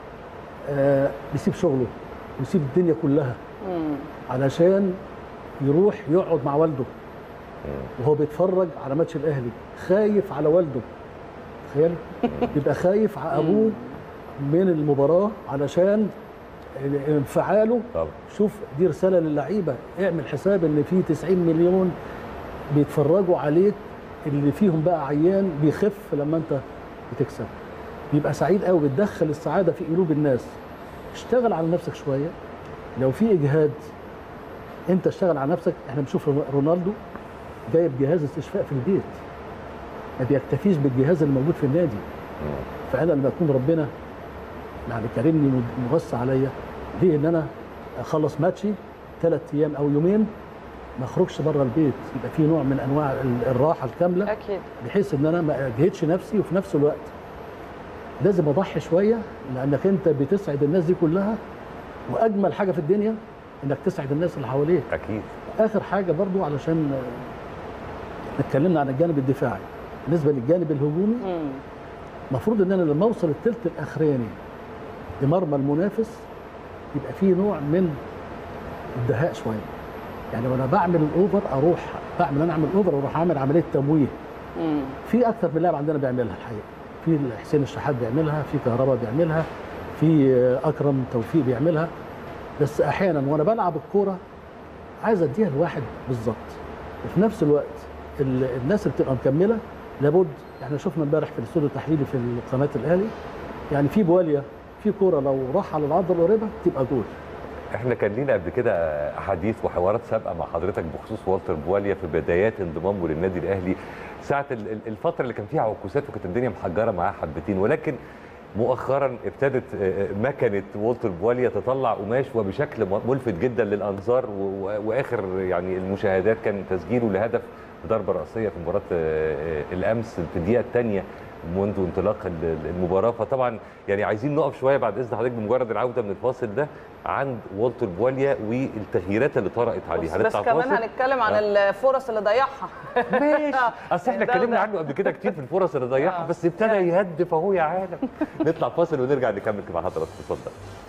آه بيسيب شغله ويسيب الدنيا كلها علشان يروح يقعد مع والده وهو بيتفرج على ماتش الاهلي خايف على والده تخيل يبقى خايف على ابوه من المباراه علشان انفعاله طبعا شوف دي رساله للعيبه اعمل حساب ان في 90 مليون بيتفرجوا عليك اللي فيهم بقى عيان بيخف لما انت بتكسب بيبقى سعيد قوي بتدخل السعاده في قلوب الناس اشتغل على نفسك شويه لو في اجهاد انت اشتغل على نفسك احنا بنشوف رونالدو جايب جهاز استشفاء في البيت ما بيكتفيش بالجهاز الموجود في النادي فانا لما يكون ربنا يعني كرمني موسع عليا ليه ان انا اخلص ماتشي ثلاث ايام او يومين ما اخرجش بره البيت يبقى في نوع من انواع ال- الراحه الكامله اكيد بحيث ان انا ما اجهدش نفسي وفي نفس الوقت لازم اضحي شويه لانك انت بتسعد الناس دي كلها واجمل حاجه في الدنيا انك تسعد الناس اللي حواليك اكيد اخر حاجه برضو علشان آه، اتكلمنا عن الجانب الدفاعي بالنسبه للجانب الهجومي المفروض ان انا لما اوصل الثلث الاخراني لمرمى المنافس يبقى في نوع من الدهاء شويه يعني وانا بعمل الاوفر اروح بعمل انا اعمل اوفر واروح اعمل عمليه تمويه في اكثر من لاعب عندنا بيعملها الحقيقه في حسين الشحات بيعملها في كهربا بيعملها في اكرم توفيق بيعملها بس احيانا وانا بلعب الكوره عايز اديها لواحد بالظبط وفي نفس الوقت ال- الناس اللي بتبقى مكمله لابد احنا شفنا امبارح في الاستوديو التحليلي في قناه الاهلي يعني في بواليا في كوره لو راح على العضله القريبه تبقى جول احنا كان لينا قبل كده احاديث وحوارات سابقه مع حضرتك بخصوص والتر بواليا في بدايات انضمامه للنادي الاهلي ساعه ال- ال- الفتره اللي كان فيها عكوسات وكانت الدنيا محجره معاه حبتين ولكن مؤخرا ابتدت آه، مكنه والتر بواليا تطلع قماش وبشكل م- ملفت جدا للانظار و- و- واخر يعني المشاهدات كان تسجيله لهدف ضربه راسيه في مباراه آه، آه، الامس في الدقيقه الثانيه منذ انطلاق ال- ال- المباراه فطبعا يعني عايزين نقف شويه بعد اذن حضرتك بمجرد العوده من الفاصل ده عند والتر بواليا والتغييرات اللي طرأت عليه بس كمان هنتكلم عن الفرص اللي ضيعها ماشي اصل احنا اتكلمنا عنه قبل كده كتير في الفرص اللي ضيعها بس ابتدى يهدف اهو يا عالم نطلع فاصل ونرجع نكمل مع حضرتك اتفضل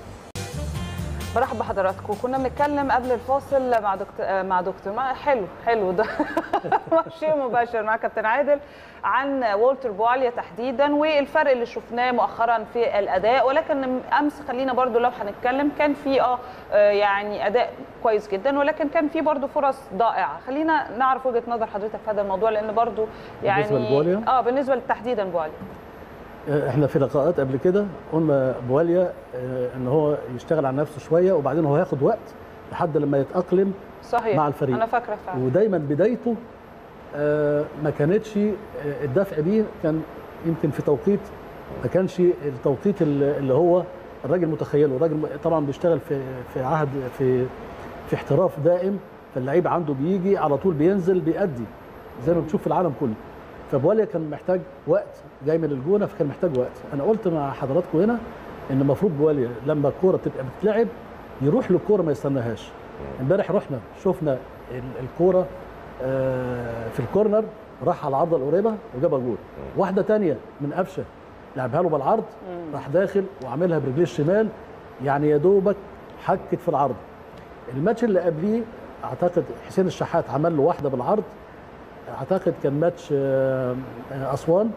برحب بحضراتكم كنا بنتكلم قبل الفاصل مع دكتور مع دكتور ما حلو حلو ده شيء مباشر مع كابتن عادل عن والتر بواليا تحديدا والفرق اللي شفناه مؤخرا في الاداء ولكن امس خلينا برضو لو هنتكلم كان في اه آه، يعني اداء كويس جدا ولكن كان في برضو فرص ضائعه خلينا نعرف وجهه نظر حضرتك في هذا الموضوع لان برضو يعني بالنسبة لبواليا؟ اه بالنسبه تحديدا بواليا احنا في لقاءات قبل كده قلنا بواليا آه، ان هو يشتغل على نفسه شويه وبعدين هو هياخد وقت لحد لما يتاقلم صحيح مع الفريق انا فاكره فعلا ودايما بدايته آه، ما كانتش آه، الدفع بيه كان يمكن في توقيت ما كانش التوقيت اللي اللي هو الراجل متخيله الراجل طبعا بيشتغل في في عهد في في احتراف دائم فاللعيب عنده بيجي على طول بينزل بيأدي زي ما بتشوف في العالم كله فبواليا كان محتاج وقت جاي من الجونه فكان محتاج وقت انا قلت مع حضراتكم هنا ان المفروض بواليا لما الكوره تبقى بتتلعب يروح للكوره ما يستناهاش امبارح رحنا شفنا ال- الكوره آه، في الكورنر راح على العارضه القريبه وجابها جول واحده تانية من قفشه لعبها له بالعرض راح داخل وعاملها برجليه الشمال يعني يا دوبك حكت في العرض الماتش اللي قبليه اعتقد حسين الشحات عمل له واحده بالعرض اعتقد كان ماتش آه، آه، اسوان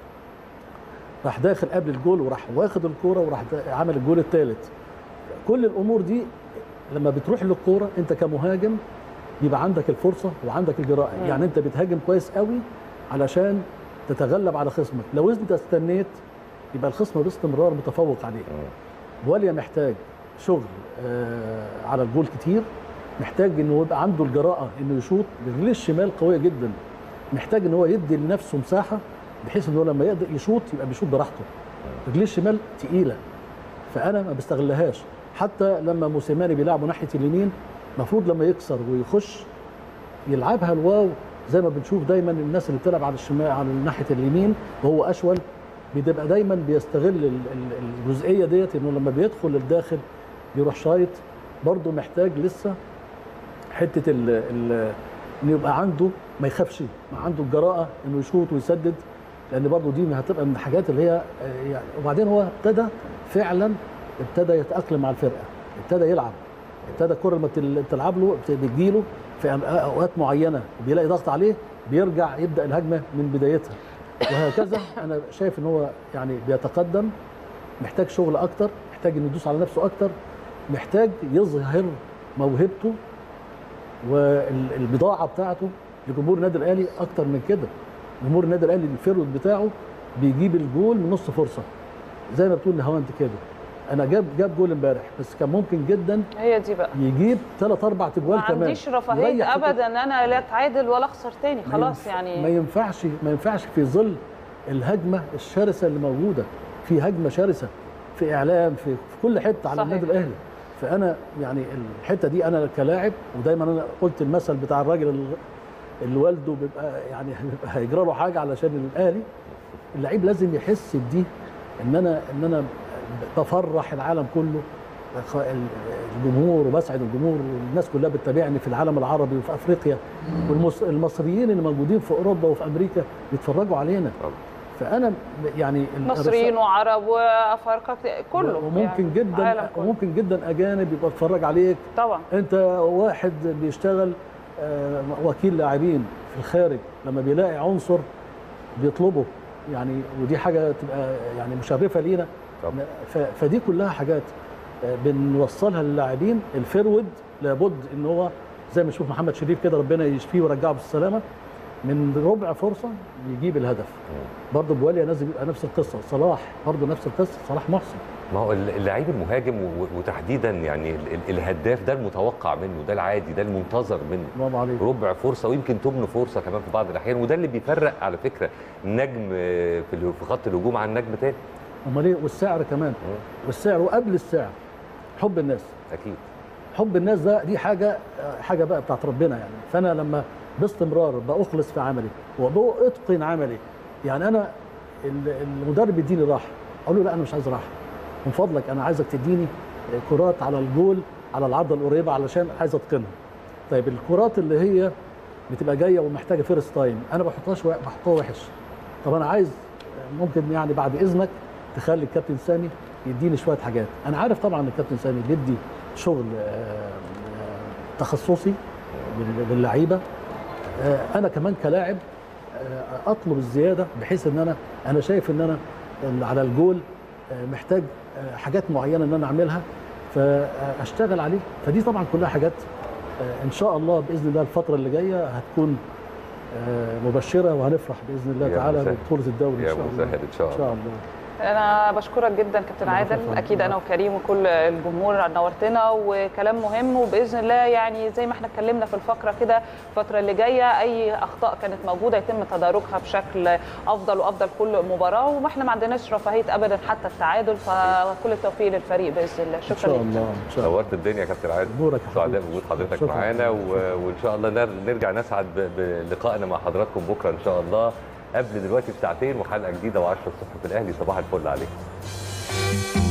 راح داخل قبل الجول وراح واخد الكوره وراح دا- عمل الجول الثالث كل الامور دي لما بتروح للكوره انت كمهاجم يبقى عندك الفرصه وعندك الجراءه مم. يعني انت بتهاجم كويس قوي علشان تتغلب على خصمك لو انت استنيت يبقى الخصم باستمرار متفوق عليك بواليا محتاج شغل آه على الجول كتير محتاج انه يبقى عنده الجراءه انه يشوط برجليه الشمال قويه جدا محتاج ان هو يدي لنفسه مساحه بحيث ان هو لما يقدر يشوط يبقى بيشوط براحته رجليه الشمال تقيله فانا ما بستغلهاش حتى لما موسيماني بيلعبه ناحيه اليمين المفروض لما يكسر ويخش يلعبها الواو زي ما بنشوف دايما الناس اللي بتلعب على الشمال على ناحيه اليمين وهو اشول بتبقى دايما بيستغل ال- ال- الجزئيه ديت انه لما بيدخل الداخل بيروح شايط برضه محتاج لسه حته ال ال انه يبقى عنده ما يخافش ما عنده الجراءه انه يشوط ويسدد لان برضه دي هتبقى من الحاجات اللي هي آه، يعني وبعدين هو ابتدى فعلا ابتدى يتاقلم مع الفرقه ابتدى يلعب ابتدى الكره لما بتل- بتلعب له بت- بتجيله في أم- اوقات معينه بيلاقي ضغط عليه بيرجع يبدا الهجمه من بدايتها وهكذا انا شايف ان هو يعني بيتقدم محتاج شغل اكتر محتاج انه يدوس على نفسه اكتر محتاج يظهر موهبته والبضاعه بتاعته لجمهور النادي الاهلي اكتر من كده جمهور النادي الاهلي الفيرود بتاعه بيجيب الجول من نص فرصه زي ما بتقول نهاوند كده انا جاب جاب جول امبارح بس كان ممكن جدا هي دي بقى يجيب ثلاث اربع تجوال ما كمان عنديش رفاهيه يريح في ابدا ان انا لا اتعادل ولا اخسر تاني ما خلاص ينفع- ما يعني ينفعش ما ينفعش في ظل الهجمه الشرسه اللي موجوده في هجمه شرسه في اعلام في, في كل حته على صحيح. النادي الاهلي فانا يعني الحته دي انا كلاعب ودايما انا قلت المثل بتاع الراجل ال- اللي والده بيبقى يعني بيبقى هيجرى له حاجه علشان الاهلي اللعيب لازم يحس بدي ان انا ان انا بفرح العالم كله خ- الجمهور وبسعد الجمهور والناس كلها بتتابعني في العالم العربي وفي افريقيا والمصريين اللي موجودين في اوروبا وفي امريكا بيتفرجوا علينا فانا يعني مصريين وعرب وافارقه كله وممكن يعني جدا العالم كله. وممكن جدا اجانب يبقى بيتفرج عليك طبعا انت واحد بيشتغل آه، وكيل لاعبين في الخارج لما بيلاقي عنصر بيطلبه يعني ودي حاجه تبقى يعني مشرفه لينا ف- فدي كلها حاجات آه، بنوصلها للاعبين الفيرود لابد ان هو زي ما نشوف محمد شريف كده ربنا يشفيه ويرجعه بالسلامه من ربع فرصه يجيب الهدف برضه بواليا نازل بيبقى نفس القصه صلاح برضه نفس القصه صلاح محسن ما هو اللعيب المهاجم و- وتحديدا يعني ال- ال- الهداف ده المتوقع منه ده العادي ده المنتظر منه برافو عليك ربع فرصه ويمكن تمن فرصه كمان في بعض الاحيان وده اللي بيفرق على فكره النجم آه، في ال- في خط الهجوم عن نجم تاني امال ايه والسعر كمان والسعر وقبل السعر حب الناس اكيد حب الناس ده دي حاجه حاجه بقى بتاعت ربنا يعني فانا لما باستمرار باخلص في عملي وباتقن عملي يعني انا ال- المدرب يديني راحه اقول له لا انا مش عايز راحه من فضلك انا عايزك تديني كرات على الجول على العرضه القريبه علشان عايز اتقنها طيب الكرات اللي هي بتبقى جايه ومحتاجه فيرست تايم انا ما بحطهاش وا- بحطها وحش طب انا عايز ممكن يعني بعد اذنك تخلي الكابتن سامي يديني شويه حاجات انا عارف طبعا ان الكابتن سامي بيدي شغل آه، آه، تخصصي لل- للعيبه آه، انا كمان كلاعب آه، اطلب الزياده بحيث ان انا انا شايف ان انا ال- على الجول آه، محتاج آه، حاجات معينه ان انا اعملها فاشتغل عليه فدي طبعا كلها حاجات آه، ان شاء الله باذن الله الفتره اللي جايه هتكون آه، مبشره وهنفرح باذن الله يا تعالى مسهل. ببطوله الدوري يا ان شاء الله مسهل إن شاء ان شاء الله انا بشكرك جدا كابتن الله عادل يخليك. اكيد انا وكريم وكل الجمهور نورتنا وكلام مهم وباذن الله يعني زي ما احنا اتكلمنا في الفقره كده الفتره اللي جايه اي اخطاء كانت موجوده يتم تداركها بشكل افضل وافضل كل مباراه وما احنا ما عندناش رفاهيه ابدا حتى التعادل فكل التوفيق للفريق باذن الله ان شكرا شاء ليك الله ان شاء الله نورت الدنيا يا كابتن عادل نورك يا سعداء حبيبي. بوجود حضرتك شكراً. معانا و... وان شاء الله نر... نرجع نسعد ب... بلقائنا مع حضراتكم بكره ان شاء الله قبل دلوقتي بساعتين وحلقه جديده و10 الصبح في الاهلي صباح الفل عليكم